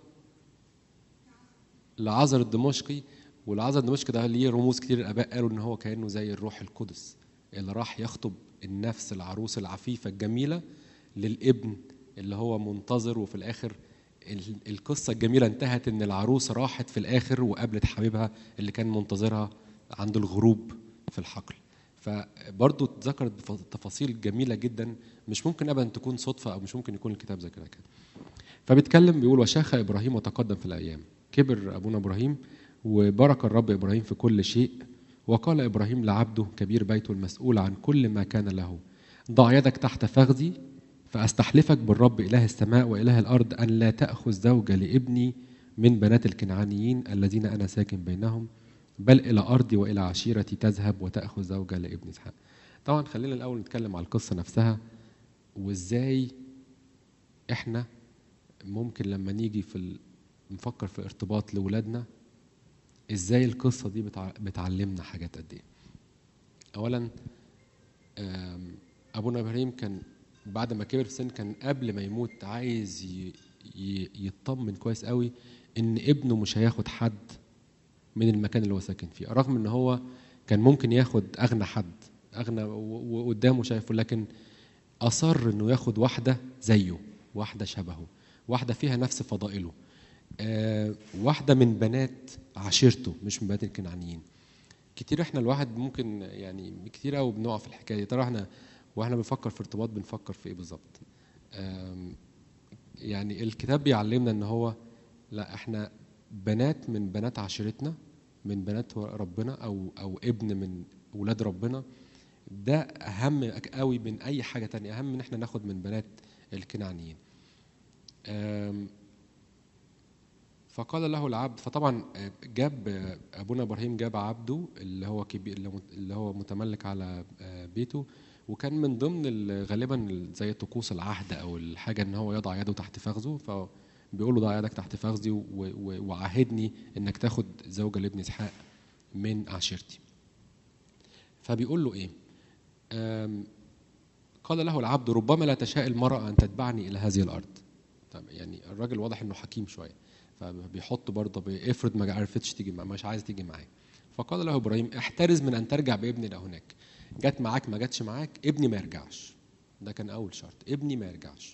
لعازر الدمشقي والعازر الدمشقي ده ليه رموز كتير الاباء قالوا ان هو كانه زي الروح القدس اللي راح يخطب النفس العروس العفيفه الجميله للابن اللي هو منتظر وفي الاخر ال- القصه الجميله انتهت ان العروس راحت في الاخر وقابلت حبيبها اللي كان منتظرها عند الغروب في الحقل فبرضه اتذكرت بف- تفاصيل جميله جدا مش ممكن ابدا تكون صدفه او مش ممكن يكون الكتاب ذكرها كده فبيتكلم بيقول وشاخ ابراهيم وتقدم في الايام كبر ابونا ابراهيم وبارك الرب ابراهيم في كل شيء وقال ابراهيم لعبده كبير بيته المسؤول عن كل ما كان له ضع يدك تحت فخذي فاستحلفك بالرب اله السماء واله الارض ان لا تاخذ زوجه لابني من بنات الكنعانيين الذين انا ساكن بينهم بل الى ارضي والى عشيرتي تذهب وتاخذ زوجه لابن اسحاق طبعا خلينا الاول نتكلم على القصه نفسها وازاي احنا ممكن لما نيجي في ال... نفكر في ارتباط لاولادنا ازاي القصه دي بتع... بتعلمنا حاجات قد ايه اولا آم، ابونا ابراهيم كان بعد ما كبر في السن كان قبل ما يموت عايز ي... ي... يطمن كويس قوي ان ابنه مش هياخد حد من المكان اللي هو ساكن فيه رغم ان هو كان ممكن ياخد اغنى حد اغنى و- وقدامه شايفه لكن اصر انه ياخد واحده زيه واحده شبهه واحده فيها نفس فضائله آه، واحده من بنات عشيرته مش من بنات الكنعانيين كتير احنا الواحد ممكن يعني كتير قوي بنقع في الحكايه دي ترى احنا واحنا بنفكر في ارتباط بنفكر في ايه بالظبط آم، يعني الكتاب بيعلمنا ان هو لا احنا بنات من بنات عشيرتنا من بنات ربنا او او ابن من ولاد ربنا ده اهم قوي من اي حاجه تانية اهم من احنا ناخد من بنات الكنعانيين آم، فقال له العبد فطبعا آه، جاب آه، ابونا ابراهيم جاب عبده اللي هو كبير اللي مت- اللي هو متملك على آه، بيته وكان من ضمن ال- غالبا زي طقوس العهد او الحاجه ان هو يضع يده تحت فخذه فبيقول له ضع يدك تحت فخذي و- و- وعاهدني انك تاخد زوجه لابن اسحاق من عشيرتي فبيقول له ايه آم، قال له العبد ربما لا تشاء المرأة أن تتبعني إلى هذه الأرض طب يعني الراجل واضح إنه حكيم شوية فبيحط برضه بي- افرض ما عرفتش تيجي معاه مش عايز تيجي معايا فقال له إبراهيم احترز من أن ترجع بابني إلى هناك جت معاك ما جاتش معاك ابني ما يرجعش ده كان أول شرط ابني ما يرجعش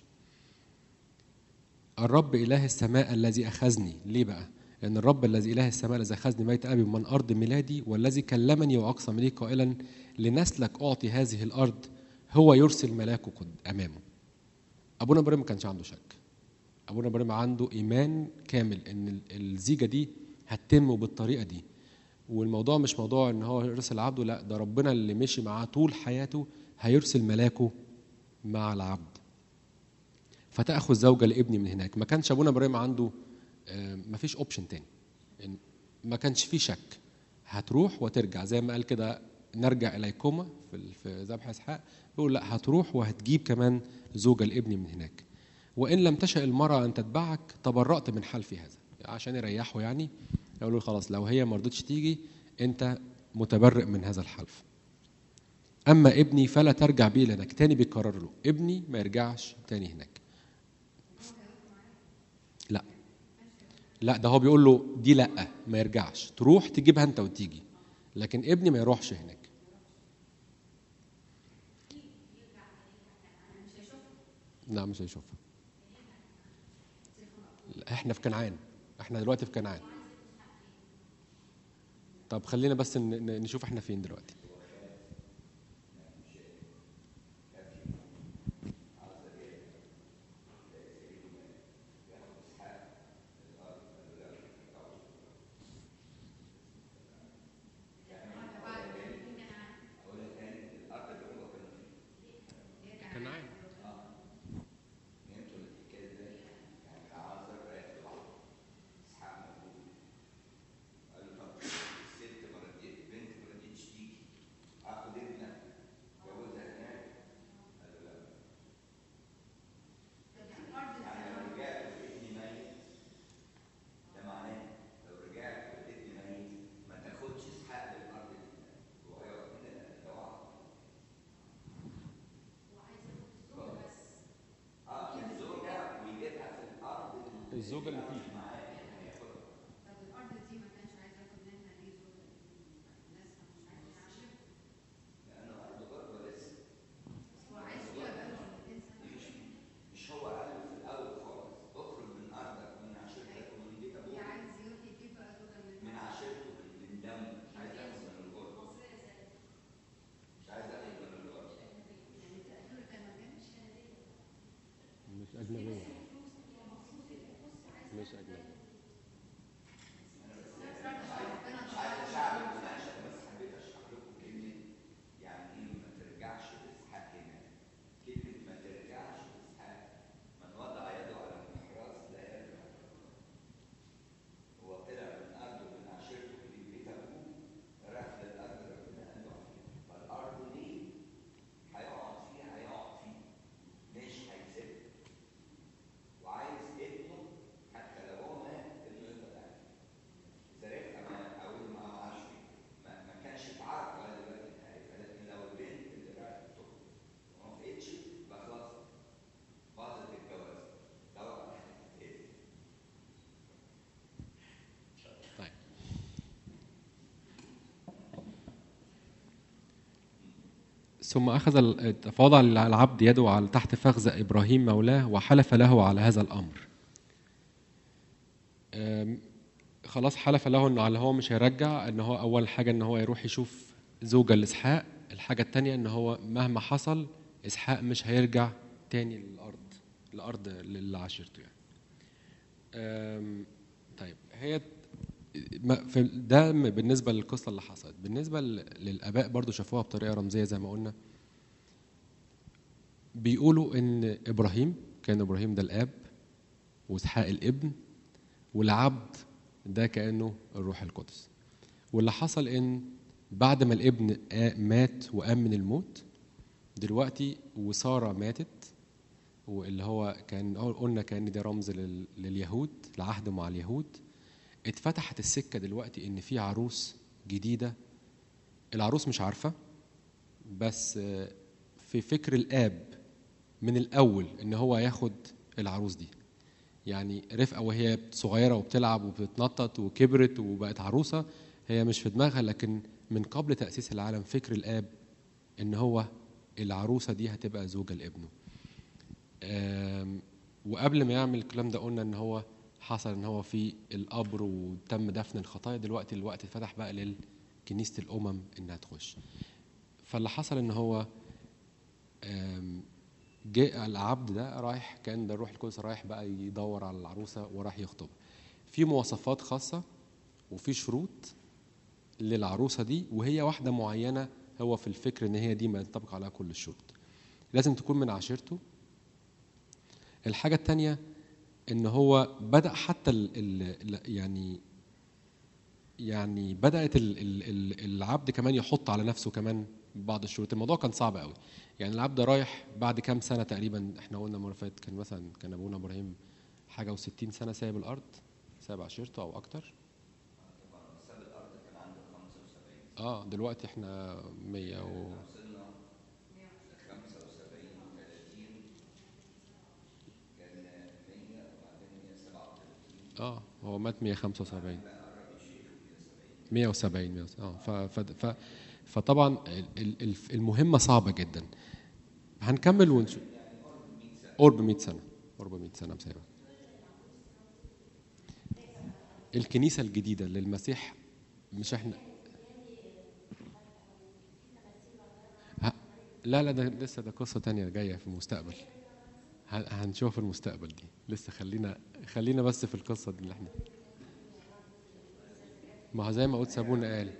الرب إله السماء الذي أخذني ليه بقى؟ لأن الرب الذي إله السماء الذي أخذني بيت أبي من أرض ميلادي والذي كلمني وأقسم لي قائلا لنسلك أعطي هذه الأرض هو يرسل ملاكه قد أمامه أبونا إبراهيم ما كانش عنده شك أبونا إبراهيم عنده إيمان كامل إن ال- الزيجة دي هتتم بالطريقة دي والموضوع مش موضوع إن هو يرسل عبده لا ده ربنا اللي مشي معاه طول حياته هيرسل ملاكه مع العبد فتأخذ زوجة لابني من هناك ما كانش أبونا إبراهيم عنده آه، ما فيش اوبشن تاني إن- ما كانش فيه شك هتروح وترجع زي ما قال كده نرجع اليكما في ال- في ذبح اسحاق بيقول لا هتروح وهتجيب كمان زوجة لابني من هناك وان لم تشأ المرأة ان تتبعك تبرأت من حلفي هذا عشان يريحوا يعني يقولوا له خلاص لو هي ما رضتش تيجي انت متبرئ من هذا الحلف اما ابني فلا ترجع بي لانك تاني بيكرر له ابني ما يرجعش تاني هناك لا لا ده هو بيقول له دي لا ما يرجعش تروح تجيبها انت وتيجي لكن ابني ما يروحش هناك لا مش هيشوفها لا، احنا في كنعان احنا دلوقتي في كنعان طب خلينا بس ن- ن- نشوف احنا فين دلوقتي الزوجه اللي فيه طب الارض دي ما كانش عايز ياخد منها ليه زوج الناس مش عايزين يعشر لانه عنده غربه لسه بس هو عايز فيها بقاله 200 سنه مش هو قال له في الاول خالص اخرج من ارضك ومن عشيرتك ومن بيت هي ابوك عايز يروح يجيب بقى زوجة من من عشيرته من من دمه مش عايز ياخد من الغربه مش عايز ياخد من الغربه يعني في افريقيا ما كانش مش اجنبيه مش اجنبيه ربنا مش عايز اشعب المناقشه بس حبيت اشرح لكم كلمه يعني ايه ما ترجعش لاسحاق هنا كلمه ما ترجعش لاسحاق من وضع يده على المحراث لا يرجع هو طلع من ارضه من عشيرته من بيت ابوه راح للارض ربنا قال له عليها فالارض دي هيقعد فيها هيقعد فيها مش هيسيبها وعايز ابنه حتى لو هو مات ابنه يفضل قاعد سرقها ما او ما معرفش ما, ما كانش اتعرف ولا دلوقتي انت عارفها لكن لو البنت اللي راحت تخطب وما وافقتش يبقى خلاص باظت الجواز طبعا هتتقتل طيب ثم أخذ ال- فوضع العبد يده على تحت فخذ إبراهيم مولاه وحلف له على هذا الأمر أم، خلاص حلف له انه على هو مش هيرجع ان هو اول حاجه ان هو يروح يشوف زوجة لاسحاق الحاجه الثانيه ان هو مهما حصل اسحاق مش هيرجع تاني للارض الارض اللي عاشرته يعني أم، طيب هي ما- في ده م- بالنسبه للقصه اللي حصلت بالنسبه ل- للاباء برضو شافوها بطريقه رمزيه زي ما قلنا بيقولوا ان ابراهيم كان ابراهيم ده الاب واسحاق الابن والعبد ده كانه الروح القدس واللي حصل ان بعد ما الابن آ- مات وقام من الموت دلوقتي وساره ماتت واللي هو كان قلنا كان ده رمز لل- لليهود العهد مع اليهود اتفتحت السكه دلوقتي ان في عروس جديده العروس مش عارفه بس آه، في فكر الاب من الاول ان هو ياخد العروس دي يعني رفقه وهي صغيره وبتلعب وبتتنطط وكبرت وبقت عروسه هي مش في دماغها لكن من قبل تاسيس العالم فكر الاب ان هو العروسه دي هتبقى زوجه لابنه آم، وقبل ما يعمل الكلام ده قلنا ان هو حصل ان هو في القبر وتم دفن الخطايا دلوقتي الوقت اتفتح بقى لكنيسه الامم انها تخش فاللي حصل ان هو آم، جاء العبد ده رايح كان ده الروح القدس رايح بقى يدور على العروسه وراح يخطب في مواصفات خاصه وفي شروط للعروسه دي وهي واحده معينه هو في الفكر ان هي دي ما ينطبق عليها كل الشروط لازم تكون من عشيرته الحاجه الثانيه ان هو بدا حتى ال ال يعني يعني بدات ال ال ال العبد كمان يحط على نفسه كمان بعض الشروط الموضوع كان صعب قوي يعني العبد رايح بعد كام سنه تقريبا احنا قلنا المره اللي فاتت كان مثلا كان ابونا ابراهيم حاجه و60 سنه سايب الارض سايب عشيرته او اكتر طبعا ساب الارض كان عنده 75 اه دلوقتي احنا 100 و وصلنا 75 30 كان 100 وبعدين 137 اه هو مات 175 170 170 اه ف ف ف فطبعا ال- ال- ال- المهمه صعبه جدا هنكمل ونشوف قرب 100 سنه قرب 100 سنه مسايبه الكنيسه الجديده للمسيح مش احنا ه- لا لا ده لسه ده قصه تانية جايه في المستقبل ه- هنشوف في المستقبل دي لسه خلينا خلينا بس في القصه دي اللي احنا ما هو زي ما قلت سابونا قال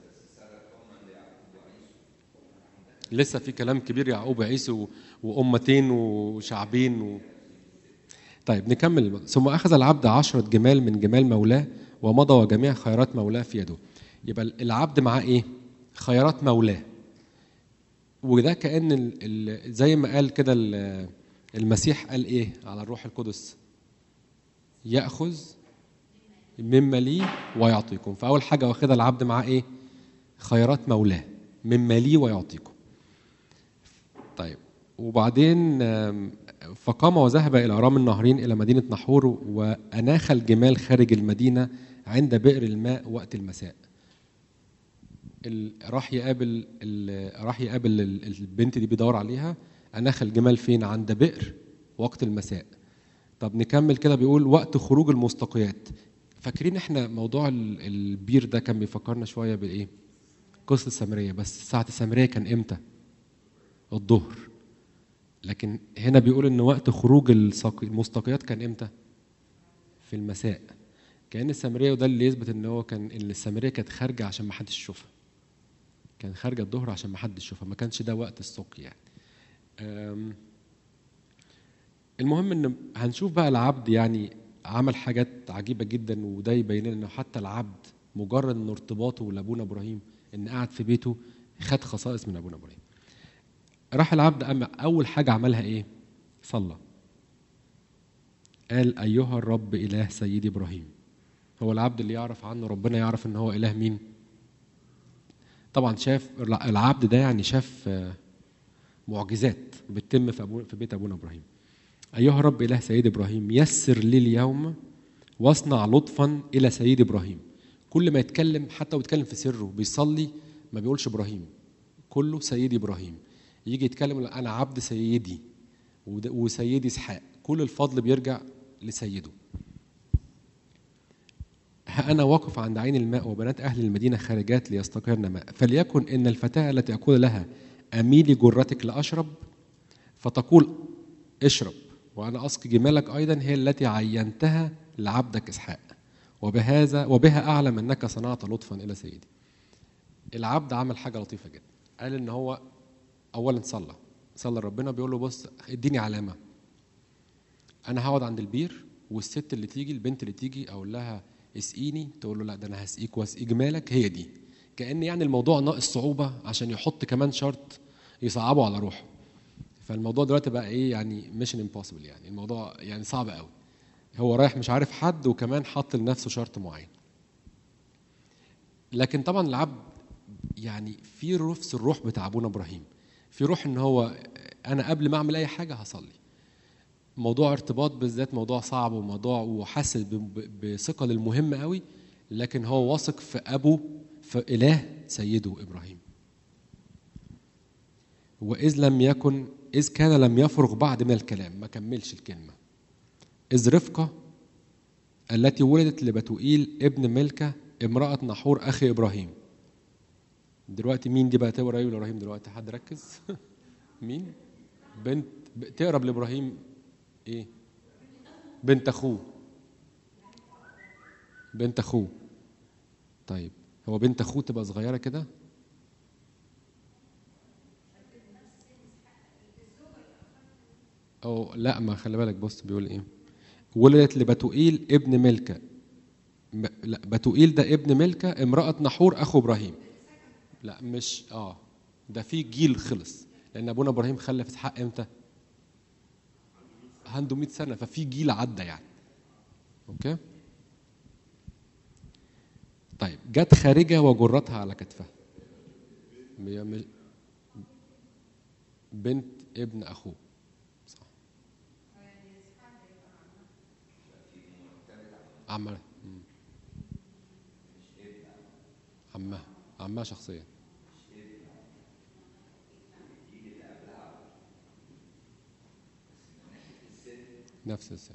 لسه في كلام كبير يعقوب وعيسو وأمتين وشعبين و... طيب نكمل ثم أخذ العبد عشرة جمال من جمال مولاه ومضى وجميع خيرات مولاه في يده يبقى العبد معاه إيه؟ خيرات مولاه وده كأن ال... ال... زي ما قال كده ال- المسيح قال إيه على الروح القدس يأخذ مما لي ويعطيكم فأول حاجة واخدها العبد معاه إيه؟ خيرات مولاه مما لي ويعطيكم طيب وبعدين آم، فقام وذهب إلى رام النهرين إلى مدينة نحور وأناخ الجمال خارج المدينة عند بئر الماء وقت المساء ال- راح يقابل ال- راح يقابل ال- البنت دي بيدور عليها أناخ الجمال فين عند بئر وقت المساء طب نكمل كده بيقول وقت خروج المستقيات فاكرين احنا موضوع ال- البير ده كان بيفكرنا شويه بالايه قصه السامريه بس ساعه السامريه كان امتى الظهر لكن هنا بيقول ان وقت خروج الساق- المستقيات كان امتى في المساء كان السامريه وده اللي يثبت ان هو كان ان السامريه كانت خارجه عشان ما حدش يشوفها كان خارجه الظهر عشان ما حدش يشوفها ما كانش ده وقت السقي يعني أم، المهم ان هنشوف بقى العبد يعني عمل حاجات عجيبه جدا وده يبين لنا انه حتى العبد مجرد ان ارتباطه لابونا ابراهيم ان قعد في بيته خد خصائص من ابونا ابراهيم راح العبد أما اول حاجه عملها ايه صلى قال ايها الرب اله سيدي ابراهيم هو العبد اللي يعرف عنه ربنا يعرف ان هو اله مين طبعا شاف العبد ده يعني شاف آه، معجزات بتتم في أبو في بيت ابونا ابراهيم ايها رب اله سيد ابراهيم يسر لي اليوم واصنع لطفا الى سيد ابراهيم كل ما يتكلم حتى ويتكلم في سره بيصلي ما بيقولش ابراهيم كله سيدي ابراهيم يجي يتكلم يقول انا عبد سيدي وده- وسيدي اسحاق كل الفضل بيرجع لسيده ها أنا واقف عند عين الماء وبنات أهل المدينة خارجات ليستقرن ماء فليكن إن الفتاة التي أقول لها أميلي جرتك لأشرب فتقول اشرب وأنا أسقي جمالك أيضا هي التي عينتها لعبدك إسحاق وبهذا وبها أعلم أنك صنعت لطفا إلى سيدي العبد عمل حاجة لطيفة جدا قال إن هو أولا صلى صلى ربنا بيقول له بص اديني علامة أنا هقعد عند البير والست اللي تيجي البنت اللي تيجي أقول لها اسقيني تقول له لا ده أنا هسقيك واسقي جمالك هي دي كأن يعني الموضوع ناقص صعوبة عشان يحط كمان شرط يصعبه على روحه فالموضوع دلوقتي بقى ايه يعني ميشن امبوسيبل يعني الموضوع يعني صعب قوي هو رايح مش عارف حد وكمان حط لنفسه شرط معين لكن طبعا العبد يعني في نفس الروح بتاع ابونا ابراهيم في روح ان هو انا قبل ما اعمل اي حاجه هصلي موضوع ارتباط بالذات موضوع صعب وموضوع وحاسس ب- ب- بثقل المهم قوي لكن هو واثق في ابو في اله سيده ابراهيم وإذ لم يكن إذ كان لم يفرغ بعد من الكلام ما كملش الكلمة إذ رفقة التي ولدت لبتوئيل ابن ملكة امرأة نحور أخي إبراهيم دلوقتي مين دي بقى تقرب لإبراهيم دلوقتي حد ركز مين بنت ب- تقرب لإبراهيم إيه بنت أخوه بنت أخوه طيب هو بنت أخوه تبقى صغيرة كده أو لا ما خلي بالك بص بيقول ايه ولدت لبتوئيل ابن ملكة م- لا بتوئيل ده ابن ملكة امرأة نحور أخو إبراهيم لا مش اه ده في جيل خلص لأن أبونا إبراهيم خلف إسحاق إمتى؟ عنده 100 سنة ففي جيل عدى يعني أوكي طيب جت خارجة وجرتها على كتفها هي مش- بنت ابن أخوه صح عمها مم. عمها عمها شخصيا نفس السن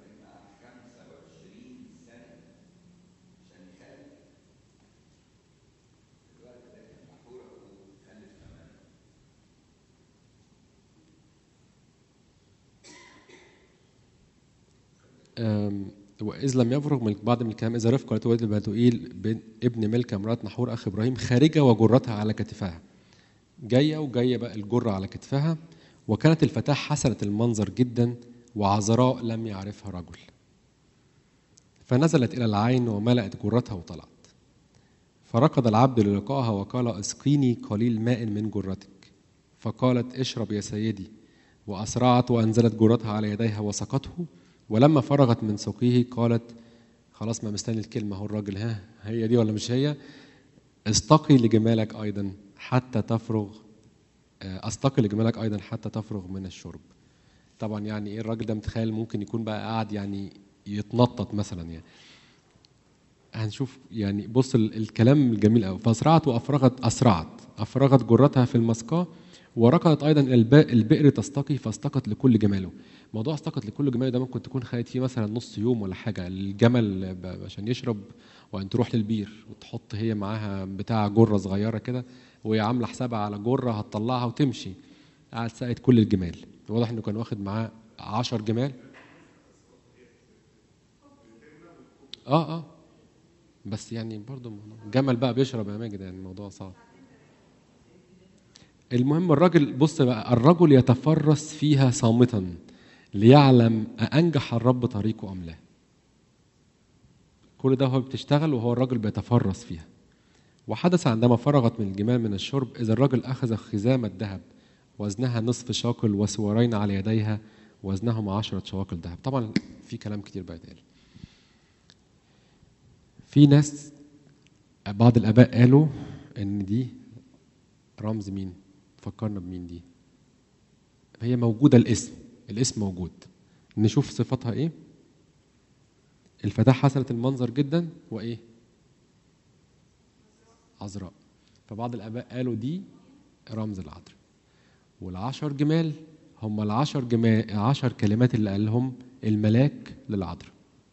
أم، وإذ لم يفرغ من بعض من الكلام إذا رفقة التي ولدت بتوئيل بن- ابن ملكة امرأة نحور أخ إبراهيم خارجة وجرتها على كتفها جاية وجاية بقى الجرة على كتفها وكانت الفتاة حسنة المنظر جدا وعذراء لم يعرفها رجل فنزلت إلى العين وملأت جرتها وطلعت فركض العبد للقائها وقال اسقيني قليل ماء من جرتك فقالت اشرب يا سيدي وأسرعت وأنزلت جرتها على يديها وسقته ولما فرغت من سقيه قالت خلاص ما مستني الكلمة هو الراجل ها هي دي ولا مش هي استقي لجمالك أيضا حتى تفرغ آه، استقي لجمالك أيضا حتى تفرغ من الشرب طبعا يعني ايه الراجل ده متخيل ممكن يكون بقى قاعد يعني يتنطط مثلا يعني هنشوف يعني بص ال- الكلام الجميل قوي فاسرعت وافرغت اسرعت افرغت جرتها في المسقاه وركضت ايضا الى الب- البئر تستقي فاستقت لكل جماله موضوع استقت لكل جماله ده ممكن تكون خدت فيه مثلا نص يوم ولا حاجه الجمل ب- عشان يشرب وان تروح للبير وتحط هي معاها بتاع جره صغيره كده وهي عامله حسابها على جره هتطلعها وتمشي قعد سقت كل الجمال واضح انه كان واخد معاه عشر جمال اه اه بس يعني برضه جمل بقى بيشرب يا ماجد يعني الموضوع صعب المهم الراجل بص بقى الرجل يتفرس فيها صامتا ليعلم أأنجح الرب طريقه أم لا كل ده هو بتشتغل وهو الراجل بيتفرس فيها وحدث عندما فرغت من الجمال من الشرب إذا الرجل أخذ خزامة ذهب وزنها نصف شاكل وسوارين على يديها وزنهما عشرة شواكل ذهب طبعا في كلام كتير بقى يتقال في ناس بعض الآباء قالوا إن دي رمز مين؟ فكرنا بمين دي؟ هي موجودة الاسم الاسم موجود نشوف صفتها ايه؟ الفتاة حسنة المنظر جدا وايه؟ عذراء فبعض الآباء قالوا دي رمز العذراء والعشر جمال هم العشر جمال عشر كلمات اللي قالهم الملاك للعذراء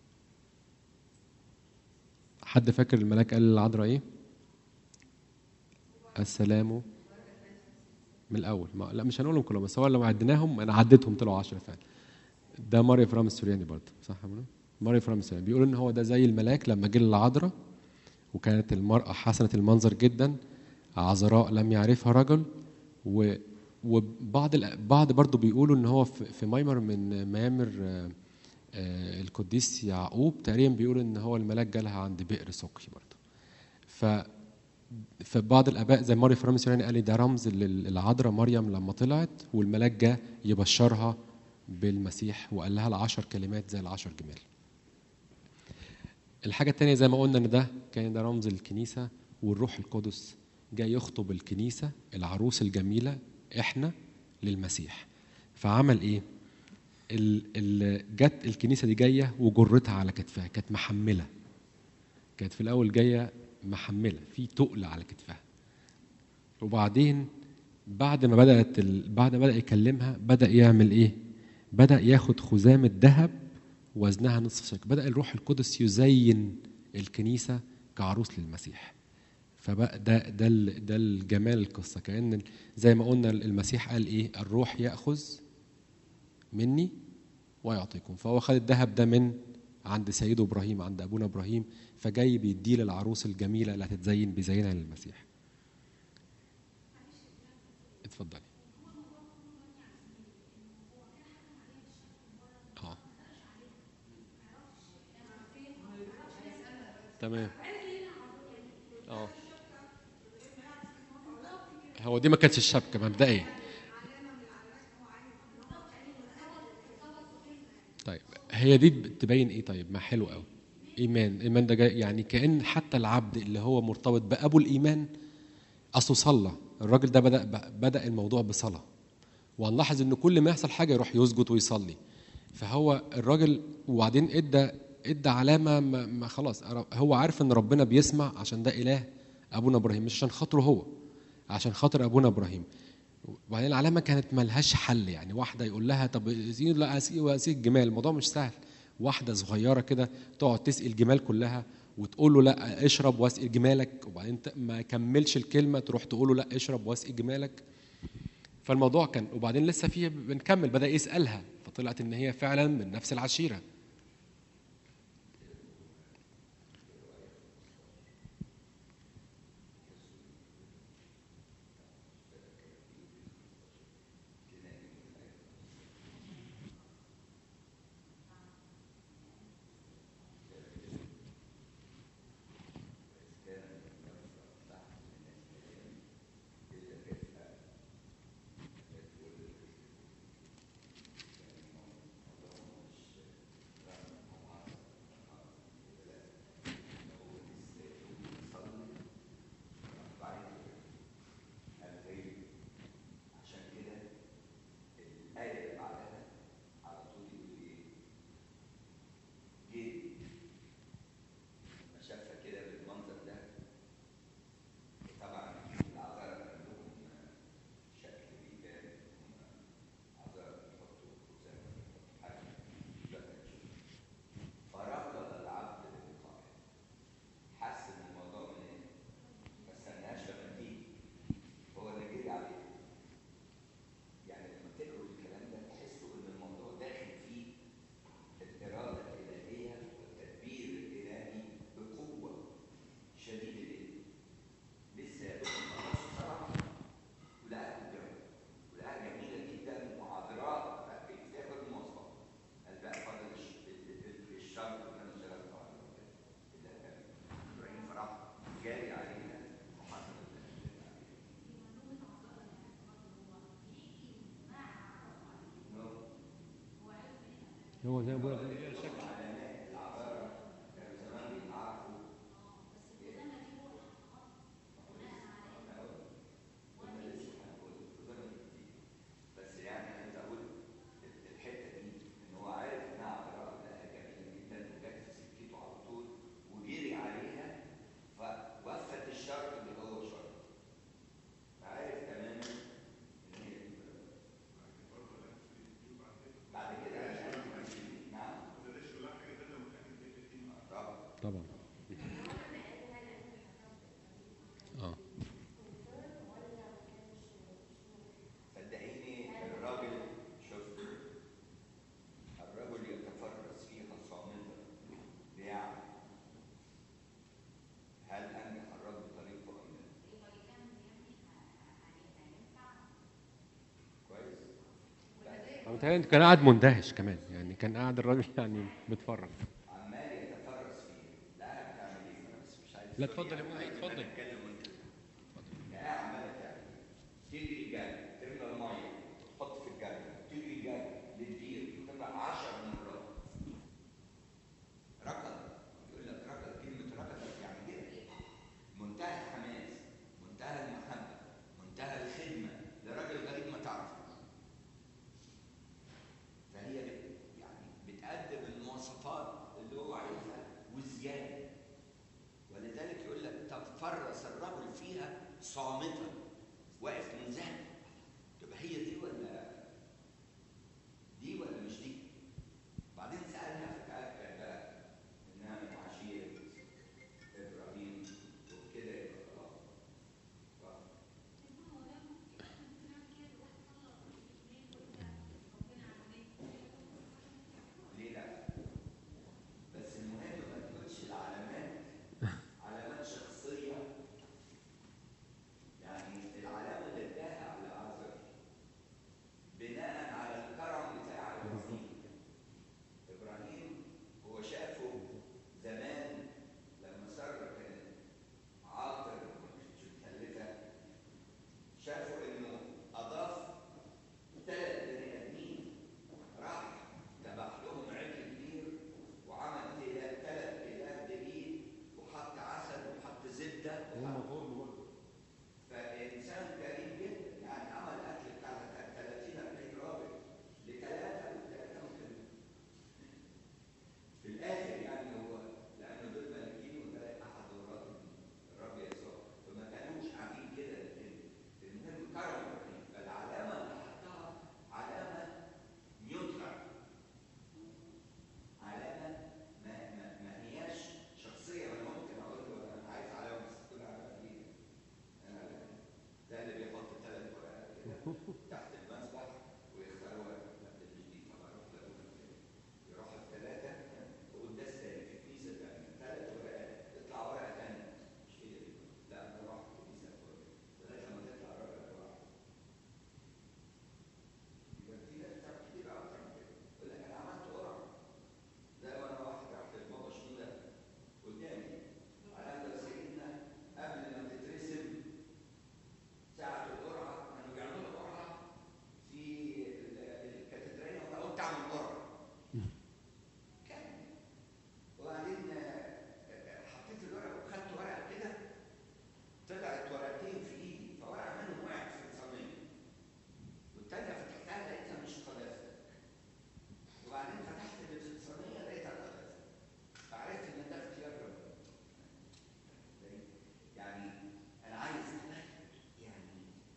حد فاكر الملاك قال للعذراء ايه؟ السلام من الاول ما لا مش هنقولهم كلهم بس هو لو عديناهم انا عديتهم طلعوا 10 فعلا ده ماريا فرام السورياني برضه صح يا منى؟ ماريا فرام السورياني بيقول ان هو ده زي الملاك لما جه للعذراء وكانت المرأة حسنة المنظر جدا عذراء لم يعرفها رجل و وبعض الأ- بعض برضه بيقولوا ان هو في في ميمر من ميامر آه، آه، القديس يعقوب تقريبا بيقولوا ان هو الملاك جالها عند بئر سقي برضه ف فبعض الاباء زي ماري فرامس يعني قال لي ده رمز لل- للعذراء مريم لما طلعت والملاك جه يبشرها بالمسيح وقال لها العشر كلمات زي العشر جمال. الحاجة التانية زي ما قلنا ان ده كان ده رمز الكنيسة والروح القدس جاي يخطب الكنيسة العروس الجميلة احنا للمسيح. فعمل ايه؟ ال ال جت الكنيسة دي جاية وجرتها على كتفها كانت محملة. كانت في الأول جاية محملة في تقل على كتفها. وبعدين بعد ما بدأت ال... بعد ما بدأ يكلمها بدأ يعمل إيه؟ بدأ ياخد خزامة ذهب وزنها نصف شكل بدأ الروح القدس يزين الكنيسة كعروس للمسيح فبقى ده ده ال- ده الجمال القصة كأن ال- زي ما قلنا المسيح قال إيه؟ الروح يأخذ مني ويعطيكم فهو خد الذهب ده من عند سيده ابراهيم عند ابونا ابراهيم فجاي بيديه للعروس الجميله اللي هتتزين بزينها للمسيح اتفضلي اه تمام اه هو دي ما كانتش الشبكه مبدئيا طيب هي دي تبين ايه طيب ما حلو قوي ايمان ايمان ده جاي يعني كان حتى العبد اللي هو مرتبط بابو الايمان اصله صلى الراجل ده بدا بدا الموضوع بصلاه وهنلاحظ ان كل ما يحصل حاجه يروح يسجد ويصلي فهو الراجل وبعدين ادى ادى علامه ما, ما خلاص هو عارف ان ربنا بيسمع عشان ده اله ابونا ابراهيم مش عشان خاطره هو عشان خاطر ابونا ابراهيم وبعدين العلامه كانت ملهاش حل يعني واحده يقول لها طب زين لا اسقي واسقي الجمال الموضوع مش سهل واحده صغيره كده تقعد تسقي الجمال كلها وتقول له لا اشرب واسقي جمالك وبعدين ت- ما كملش الكلمه تروح تقول له لا اشرب واسقي جمالك فالموضوع كان وبعدين لسه فيه بنكمل بدا يسالها فطلعت ان هي فعلا من نفس العشيره هو زي ما بقول علامات العبارة كانوا زمان بيتعرفوا قلنا لسه هنقول في زمن الجديد بس يعني عايز اقول الحته دي ان هو عارف انها قراءه لها جميله جدا وجت في سكته على طول وجري عليها فوفت الشرط اللي هو شرط فعارف تماما ان هي دي بعد كده عشان نعم طبعا طبعا اه صدقيني الراجل شفت الرجل يتفرس فيها صامتا بيعمل هل انجح الرجل طريقه ام لا؟ كويس؟ لا هو متهيألي كان قاعد مندهش كمان يعني كان قاعد الراجل يعني بيتفرج عمال يتفرس فيه لا بتعمل ايه؟ بس مش عايز لا اتفضل يا ابويا اتفضل اتكلم وانت يعني عماله تعمل تجري جري تملى الميه تحط في الجري تجري جري للبير تملى 10 مرات ركض يقول لك ركض كلمه ركض يعني كده منتهى الحماس منتهى المحبه منتهى الخدمه لراجل غريب ما تعرفوش فهي بت يعني بتقدم المواصفات اللي هو عايزها وزياده ولذلك يقول لك تفرس الرجل فيها صامتا واقف منزهر تبقى هي دي ولا دي ولا مش دي؟ بعدين سألها فتأكد بقى إنها من عشيرة إبراهيم وبكده يبقى خلاص. خلاص. ليه لا؟ بس المهم ما تكونش العلامات علامات شخصية يعني العلامة اللي اداها على عذر بناء على الكرم بتاع إبراهيم إبراهيم هو شافه زمان لما سارة كانت عاطر وما كانتش متكلفة شافوا إنه أضاف ثلاث بني آدمين راح ذبح لهم عجل كبير وعمل ثلاث آلاف دقيق وحط عسل وحط زبدة وحط فإنسان كريم جدا يعني عمل أكل بتاع 30 40 راجل لثلاثة والثلاثة ممكن في الآخر يعني هو لأنه دول مالكين وده أحد ورات الرب يسوع فما كانوش قاعدين كده المهم كرم إبراهيم فالعلامة اللي حطها علامة نيوترال علامة ما ما ما هياش شخصية ولا ممكن أقول له أنا عايز علامة بس تكون علامة جديدة أنا ده اللي بيحط ثلاث ورقات كده تحت المسبح ويختار ورقة لا ده مش دي طبعا روح لأبونا كده يروح الثلاثة وقداس تاني في كنيسة تانية ثلاث ورقات تطلع ورقة تانية مش هي دي لا أنا رحت كنيسة فوق لغاية لما تطلع ورقة واحدة يبقى في ناس بتعمل كتير أكتر من كده يقول لك أنا عملت قرعة زي وانا واحد راح للبابا شنودة قدامي على أن سيدنا قبل ما تترسم ساعة القرعة كانوا بيعملوا قرعة في ال- الكاتدرائية وأنا قلت أعمل قرعة كان وبعدين آه، آه، حطيت الورقة وخدت ورقة كده طلعت ورقتين في إيدي فورقة منهم وقعت في الصينية والتانية فتحتها لقيتها مش قداسة وبعدين فتحت الصينية لقيتها قداسة فعرفت إن ده اختيار ربنا يعني أنا عايز يعني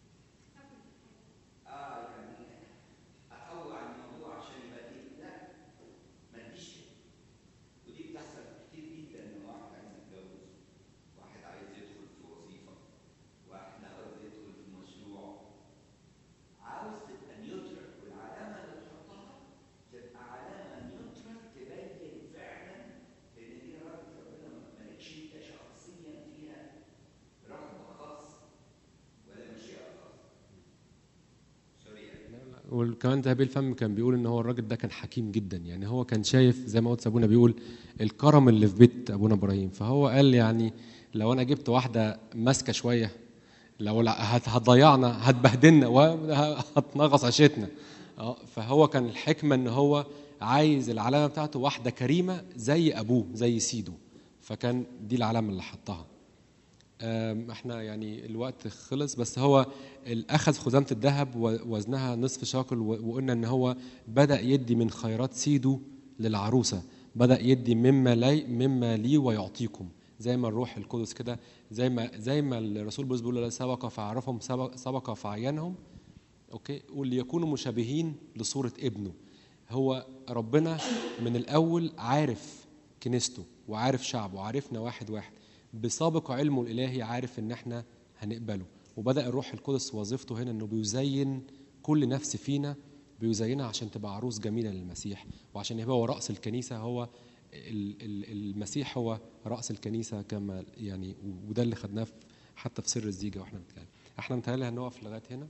آه يعني أطوع الموضوع عشان يبقى دي لا ما تجيش كده ودي بتحصل كتير جدا إن واحد عايز يتجوز واحد عايز يدخل في وظيفة واحد عاوز يدخل في مشروع عاوز تبقى نيوترال والعلامة اللي تحطها تبقى علامة نيوترال تبين فعلا إن دي رغبة ربنا مالكش أنت شخصيا فيها رغبة خاصة ولا مشيئة خاصة. سوري يعني. وكمان ذهبي الفم كان بيقول ان هو الراجل ده كان حكيم جدا يعني هو كان شايف زي ما قلت ابونا بيقول الكرم اللي في بيت ابونا ابراهيم فهو قال يعني لو انا جبت واحده ماسكه شويه لو لا- هت- هتضيعنا هتبهدلنا وهتنغص عيشتنا اه فهو كان الحكمه ان هو عايز العلامه بتاعته واحده كريمه زي ابوه زي سيده فكان دي العلامه اللي حطها أم، احنا يعني الوقت خلص بس هو ال- اخذ خزامه الذهب ووزنها نصف شاكل و- وقلنا ان هو بدا يدي من خيرات سيده للعروسه بدا يدي مما لي مما لي ويعطيكم زي ما الروح القدس كده زي ما زي ما الرسول بولس بيقول سبق فعرفهم سبق, سبق فعينهم اوكي وليكونوا مشابهين لصوره ابنه هو ربنا من الاول عارف كنيسته وعارف شعبه وعارفنا واحد واحد بسابق علمه الالهي عارف ان احنا هنقبله وبدا الروح القدس وظيفته هنا انه بيزين كل نفس فينا بيزينها عشان تبقى عروس جميله للمسيح وعشان يبقى هو راس الكنيسه هو ال- ال- المسيح هو راس الكنيسه كما يعني وده اللي خدناه في- حتى في سر الزيجه واحنا بنتكلم احنا متهيألي هنقف لغايه هنا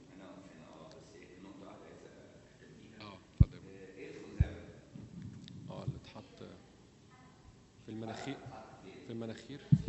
اه اتفضل اه اللي اتحط في المناخير في المناخير